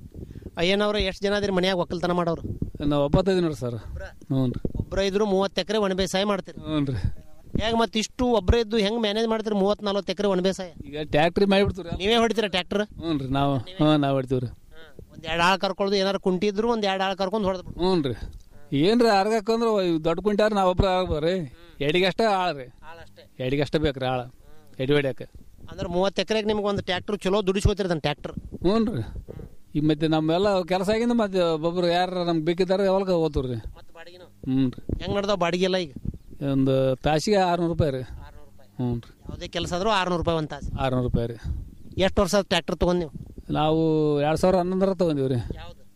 ಅಯ್ಯನವ್ರ ಎಷ್ಟು ಜನ ಅದಿರಿ ಮನ್ಯಾಗ ಒಕ್ಕಲ್ತನ ಮಾಡೋರು ನಾವು ಒಪ್ಪತ್ತೈದು ನೋಡ್ರಿ ಸರ್ ಹ್ಞೂ ರೀ ಒಬ್ಬರ ಇದ್ರು ಮೂವತ್ತು ಎಕರೆ ಒಣ ಬೇಸಾಯ ಮಾಡ್ತೀರಿ ಹ್ಞೂ ರೀ ಹೇಗೆ ಮತ್ತೆ ಇಷ್ಟು ಒಬ್ಬರೇ ಇದ್ದು ಹೆಂಗ್ ಮ್ಯಾನೇಜ್ ಮಾಡ್ತೀರಿ ಮೂವತ್ ನಲ್ವತ್ತು ಎಕರೆ ಒಣ ಬೇಸಾಯ ಈಗ ಟ್ಯಾಕ್ಟ್ರಿ ಮಾಡಿಬಿಡ್ತೀವಿ ನೀವೇ ಹೊಡಿತೀರಾ ಟ್ರ್ಯಾಕ್ಟರ್ ಹ್ಞೂ ರೀ ನಾವು ಹ್ಞೂ ನಾವು ಹೊಡಿತೀವಿ ರೀ ಒಂದ್ ಎರಡು ಆಳು ಕರ್ಕೊಳ್ಳೋದು ಏನಾರು ಕುಂಟಿ ಇದ್ರು ಒಂದ್ ಎರಡು ಆಳು ಕರ್ಕೊಂಡು ಹೊಡೆದು ಹ್ಞೂ ರೀ ಏನ್ರಿ ಅರ್ಗಕ್ಕಂದ್ರೆ ದೊಡ್ಡ ಕುಂಟಾರ ನಾವು ಒಬ್ರು ಆಗ್ಬೋರಿ ಎಡಿಗಷ್ಟೇ ಆಳ ರೀ ಎಡಿಗಷ್ಟೇ ಬೇಕ್ರಿ ಆಳ ಎಡಿ ಹೊಡ್ಯಾಕ ಅಂದ್ರೆ ಮೂವತ್ತು ಎಕರೆಗೆ ನಿಮ್ಗೆ ಒಂದು ಟ್ರ್ಯಾಕ್ಟರ್ ಚಲೋ ದುಡಿಸ್ಕೋತಿರ್ತಾನೆ ಟ್ರ್ಯಾಕ್ಟರ್ ಹ್ಞೂ ರೀ ಈಗ ಮತ್ತೆ ನಮ್ಮೆಲ್ಲ ಕೆಲಸ ಆಗಿಂದ ಮತ್ತೆ ಒಬ್ಬೊಬ್ರು ಯಾರು ನಮ್ಗೆ ಬೇಕಿದ್ದಾರೆ ಯಾವಾಗ ಓದ್ತೀವಿ ರೀ ಹ್ಞೂ ರೀ ಹೆಂಗ್ ನಡ್ದಾವ ಬಾಡಿಗೆ ಎಲ್ಲ ಈಗ ಒಂದು ತಾಸಿಗೆ ಆರ್ನೂರು ರೂಪಾಯಿ ರೀ ಹ್ಞೂ ರೀ ಯಾವುದೇ ಕೆಲಸ ಆದ್ರೂ ಆರ್ನೂರು ರೂಪಾಯಿ ಒಂದು ತಾಸು ಆರ್ನೂರು ರೂಪಾಯಿ ರೀ ಎಷ್ಟು ವರ್ಷ ಟ್ರ್ಯಾಕ್ಟರ್ ತಗೊಂಡ್ ನೀವು ನಾವು ಎರಡು ಸಾವಿರ ಹನ್ನೊಂದರ ತೊಗೊಂಡೀವಿ ರೀ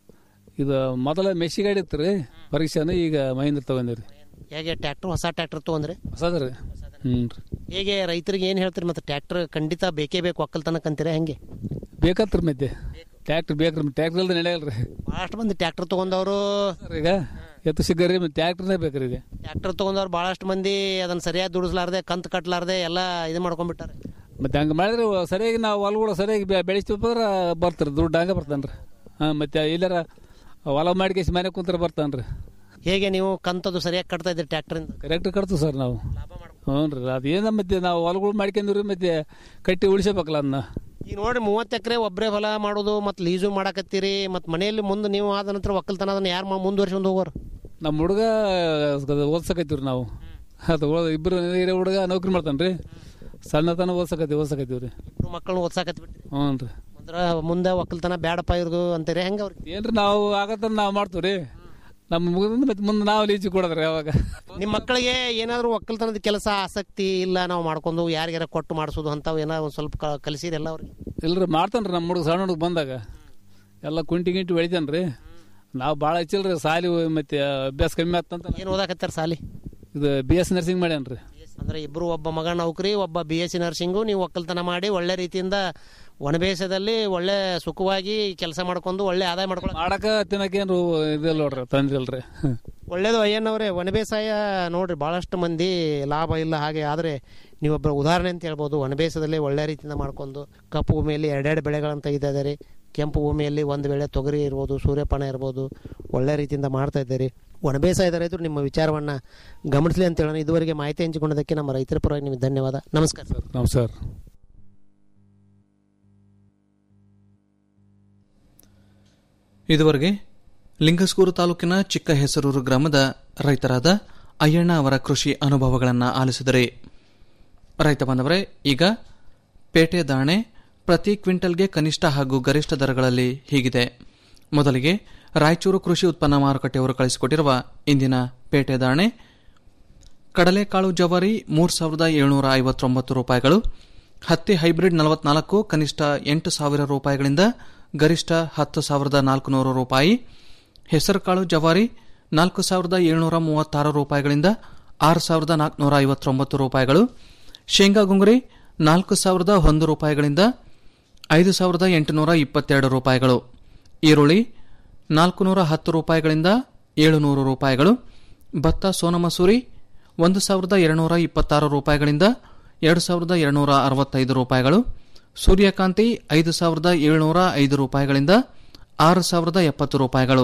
ಇದು ಮೊದಲ ಮೆಸ್ಸಿ ಗಾಡಿ ಇತ್ತು ರೀ ಪರೀಕ್ಷೆನ ಈಗ ಮಹೇಂದ್ರ ತೊಗೊಂಡೀವಿ ರೀ ಹೇಗೆ ಟ್ರ್ಯಾಕ್ಟರ್ ಹೊಸ ಟ್ರ್ಯಾಕ್ಟರ್ ತಗೊಂಡ್ರಿ ಹೊಸದು ರೀ ಹ್ಞೂ ರೀ ಹೇಗೆ ರೈತರಿಗೆ ಏನು ಹೇಳ್ತೀರಿ ಮತ್ತೆ ಟ್ರ್ಯಾಕ್ಟರ್ ಖಂಡಿತ ಬೇಕೇ ಬೇಕು ಒಕ್ಕಲ್ತನಕ್ಕೆ ಅಂತೀರಾ ಹೆಂಗೆ ಬೇಕತ್ರಿ ಮತ್ತೆ ಟ್ಯಾಕ್ಟ್ರ್ ಬೇಕ್ರಿ ಟ್ಯಾಕ್ಟ್ರ್ ಇಲ್ದೆ ನಡೆಯಲ್ರಿ ಭಾಳಷ್ಟು ಮಂದಿ ಟ್ರ್ಯಾಕ್ಟರ್ ತಗೊಂಡವರು ಈಗ ಎತ್ತು ಸಿಗ್ಗರಿ ಮತ್ತೆ ಟ್ಯಾಕ್ಟ್ರನೇ ಬೇಕ್ರಿ ಈಗ ಟ್ರ್ಯಾಕ್ಟರ್ ತಗೊಂಡವ್ರು ಭಾಳಷ್ಟು ಮಂದಿ ಅದನ್ನ ಸರಿಯಾಗಿ ದುಡಿಸ್ಲಾರ್ದೆ ಕಂತು ಕಟ್ಲಾರ್ದೆ ಎಲ್ಲ ಇದು ಮಾಡ್ಕೊಂಡ್ಬಿಟ್ಟಾರೆ ಮತ್ತೆ ಹಂಗೆ ಮಾಡಿದ್ರೆ ಸರಿಯಾಗಿ ನಾವು ಹೊಲ್ಗಳು ಸರಿಯಾಗಿ ಬೆ- ಬೆಳೆಸ್ತೀವಪ್ಪ ಅಂದ್ರೆ ಬರ್ತಾರೆ ದುಡ್ಡು ಹಂಗೆ ಬರ್ತಾನೆ ರೀ ಹಾಂ ಮತ್ತೆ ಎಲ್ಲಾರ ಹೊಲ ಮಾಡ್ಕೇಸಿ ಮನೆ ಕುಂತ್ರ ಬರ್ತಾನ್ರಿ ಹೇಗೆ ನೀವು ಕಂತದು ಸರಿಯಾಗಿ ಕಟ್ತಾ ಇದ್ದೀರಿ ಟ್ರ್ಯಾಕ್ಟರಿಂದ ಕರೆಕ್ಟ್ ಕಟ್ತು ಸರ್ ನಾವು ಹ್ಞೂ ರೀ ಅದೇನ ಮತ್ತೆ ನಾವು ಹೊಲಗಳು ಮಾಡ್ಕೊಂಡಿವ್ರಿ ಮತ್ತೆ ಕಟ್ಟಿ ಉಳಿಸಬೇಕಲ್ಲ ಅದನ್ನ ಈಗ ನೋಡ್ರಿ ಮೂವತ್ತು ಎಕರೆ ಒಬ್ಬರೇ ಹೊಲ ಮಾಡೋದು ಮತ್ತು ಲೀಸು ಮಾಡಕತ್ತೀರಿ ಮತ್ತು ಮನೆಯಲ್ಲಿ ಮುಂದೆ ನೀವು ಆದ ನಂತರ ಒಕ್ಕಲ್ತನ ಅದನ್ನ ಯಾರು ಮುಂದುವರ್ಸ್ಕೊಂಡು ಹೋಗೋರು ನಮ್ಮ ಹುಡುಗ ಓದ್ಸಕತ್ತೀವ್ರಿ ನಾವು ಅದು ಓದ್- ಇಬ್ರು ಹಿರಿಯ ಹುಡುಗ ನೌಕರಿ ಮಾಡ್ತಾನ್ರಿ ಸಣ್ಣತನ ಓದ್ಸಕತ್ತೀವಿ ಓದ್ಸಕತ್ತೀವಿ ರೀ ಇಬ್ರು ಮಕ್ಕಳನ್ನ ಓದ್ಸಾಕತ್ ಬಿಟ್ರಿ ಹ್ಞೂ ರೀ ಅಂದ್ರೆ ಮುಂದೆ ಒಕ್ಕಲ್ತನ ಬೇಡಪ್ಪ ಇರೋದು ಅಂತೀರಿ ಹೆಂಗೆ ಅವ್ರಿಗೆ ಏನ್ರಿ ನಾವು ಆಗತ್ತನ್ನ ನಾವು ಮಾಡ್ತೀವಿ ರೀ ನಮ್ಮ ಮುಗಿದಿಂದ ಮತ್ತೆ ಮುಂದೆ ನಾವು ಲೀಜಿ ಕೊಡೋದ್ರಿ ಅವಾಗ ನಿಮ್ಮ ಮಕ್ಕಳಿಗೆ ಏನಾದರೂ ಒಕ್ಕಲ್ತನದ ಕೆಲಸ ಆಸಕ್ತಿ ಇಲ್ಲ ನಾವು ಮಾಡ್ಕೊಂಡು ಯಾರಿಗಾರ ಕೊಟ್ಟು ಮಾಡಿಸೋದು ಅಂತಾವು ಏನಾದ್ರು ಒಂದು ಸ್ವಲ್ಪ ಕ- ಕಲಿಸಿರಲ್ಲ ಅವ್ರಿಗೆ ಇಲ್ರಿ ಮಾಡ್ತಾನ್ರಿ ನಮ್ಮ ಹುಡುಗ ಸಣ್ಣ ಹುಡುಗ ಬಂದಾಗ ಎಲ್ಲ ಕುಂಟಿ ಗಿಂಟಿ ಬೆಳಿತಾನ್ರಿ ನಾವು ಭಾಳ ಹಚ್ಚಿಲ್ರಿ ಸಾಲಿ ಮತ್ತೆ ಅಭ್ಯಾಸ ಕಮ್ಮಿ ಆತಂತ ಏನು ಓದಾಕತ್ತಾರ ಸಾಲಿ ಇದು ಬಿ ಎಸ್ ನರ್ಸಿಂಗ್ ಮಾಡ್ಯಾನ್ರಿ ಅಂದ್ರೆ ಇಬ್ರು ಒಬ್ಬ ಮಗ ನೌಕರಿ ಒಬ್ಬ ಬಿ ಎಸ್ ಸಿ ನರ್ಸಿಂಗು ನೀವು ಒಕ್ಕಲ್ತನ ಮಾಡಿ ಒಳ್ಳೆ ರೀತಿಯಿಂದ ಒಣಬೇಸದಲ್ಲಿ ಒಳ್ಳೆ ಸುಖವಾಗಿ ಕೆಲಸ ಮಾಡ್ಕೊಂಡು ಒಳ್ಳೆ ಆದಾಯ ಮಾಡ್ಕೊಳ್ಳೋ ಮಾಡಕ ತಿನ್ನಕೇನು ಇದಿಲ್ಲ ನೋಡ್ರಿ ತಂದ್ರಿ ಇಲ್ರಿ ಒಳ್ಳೇದು ಅಯ್ಯನವ್ರೆ ಒಣ ಬೇಸಾಯ ನೋಡ್ರಿ ಬಹಳಷ್ಟು ಮಂದಿ ಲಾಭ ಇಲ್ಲ ಹಾಗೆ ಆದರೆ ನೀವೊಬ್ಬರ ಉದಾಹರಣೆ ಅಂತ ಹೇಳ್ಬೋದು ಒಣ ಬೇಸಾಯದಲ್ಲಿ ಒಳ್ಳೆ ರೀತಿಯಿಂದ ಮಾಡ್ಕೊಂಡು ಕಪ್ಪು ಭೂಮಿಯಲ್ಲಿ ಎರಡೆರಡು ಬೆಳೆಗಳನ್ನು ತೆಗಿತಾ ಕೆಂಪು ಭೂಮಿಯಲ್ಲಿ ಒಂದು ವೇಳೆ ತೊಗರಿ ಇರ್ಬೋದು ಸೂರ್ಯಪಾನ ಇರ್ಬೋದು ಒಳ್ಳೆ ರೀತಿಯಿಂದ ಮಾಡ್ತಾ ಇದ್ದೀರಿ ಒಣ ಬೇಸಾಯದ ರೈತರು ನಿಮ್ಮ ವಿಚಾರವನ್ನು ಗಮನಿಸಲಿ ಅಂತ ಹೇಳೋಣ ಇದುವರೆಗೆ ಮಾಹಿತಿ ಹಂಚಿಕೊಂಡದಕ್ಕೆ ನಮ್ಮ ರೈತರ ಪರವಾಗಿ ನಿಮಗೆ ಧನ್ಯವಾದ ನಮಸ್ಕಾರ ಸರ್ ನಮಸ್ಕಾರ ಇದುವರೆಗೆ ಲಿಂಗಸ್ಗೂರು ತಾಲೂಕಿನ ಚಿಕ್ಕ ಹೆಸರೂರು ಗ್ರಾಮದ ರೈತರಾದ ಅಯ್ಯಣ್ಣ ಅವರ ಕೃಷಿ ಅನುಭವಗಳನ್ನು ಆಲಿಸಿದರೆ ರೈತ ಬಾಂಧವರೇ ಈಗ ಪೇಟೆ ದಾಣೆ ಪ್ರತಿ ಕ್ವಿಂಟಲ್ಗೆ ಕನಿಷ್ಠ ಹಾಗೂ ಗರಿಷ್ಠ ದರಗಳಲ್ಲಿ ಹೀಗಿದೆ ಮೊದಲಿಗೆ ರಾಯಚೂರು ಕೃಷಿ ಉತ್ಪನ್ನ ಮಾರುಕಟ್ಟೆಯವರು ಕಳಿಸಿಕೊಟ್ಟಿರುವ ಇಂದಿನ ಪೇಟೆ ದಾಣೆ ಕಡಲೆಕಾಳು ಜವಾರಿ ಮೂರು ಸಾವಿರದ ಏಳ್ನೂರ ಐವತ್ತೊಂಬತ್ತು ರೂಪಾಯಿಗಳು ಹತ್ತಿ ಹೈಬ್ರಿಡ್ ನಲವತ್ನಾಲ್ಕು ಕನಿಷ್ಠ ಎಂಟು ಸಾವಿರ ರೂಪಾಯಿಗಳಿಂದ ಗರಿಷ್ಠ ಹತ್ತು ಸಾವಿರದ ನಾಲ್ಕುನೂರು ರೂಪಾಯಿ ಹೆಸರುಕಾಳು ಜವಾರಿ ನಾಲ್ಕು ಸಾವಿರದ ಏಳ್ನೂರ ಮೂವತ್ತಾರು ರೂಪಾಯಿಗಳಿಂದ ಆರು ಸಾವಿರದ ನಾಲ್ಕುನೂರ ಐವತ್ತೊಂಬತ್ತು ರೂಪಾಯಿಗಳು ಶೇಂಗಾ ಗುಂಗುರಿ ನಾಲ್ಕು ಸಾವಿರದ ಒಂದು ರೂಪಾಯಿಗಳಿಂದ ಐದು ಸಾವಿರದ ಎಂಟುನೂರ ಇಪ್ಪತ್ತೆರಡು ರೂಪಾಯಿಗಳು ಈರುಳ್ಳಿ ನಾಲ್ಕುನೂರ ಹತ್ತು ರೂಪಾಯಿಗಳಿಂದ ಏಳುನೂರು ರೂಪಾಯಿಗಳು ಭತ್ತ ಸೋನಮಸೂರಿ ಒಂದು ಸಾವಿರದ ಎರಡುನೂರ ಇಪ್ಪತ್ತಾರು ರೂಪಾಯಿಗಳಿಂದ ಎರಡು ಸಾವಿರದ ಎರಡುನೂರ ಅರವತ್ತೈದು ರೂಪಾಯಿಗಳು ಸೂರ್ಯಕಾಂತಿ ಐದು ಸಾವಿರದ ಏಳುನೂರ ಐದು ರೂಪಾಯಿಗಳಿಂದ ಆರು ಸಾವಿರದ ಎಪ್ಪತ್ತು ರೂಪಾಯಿಗಳು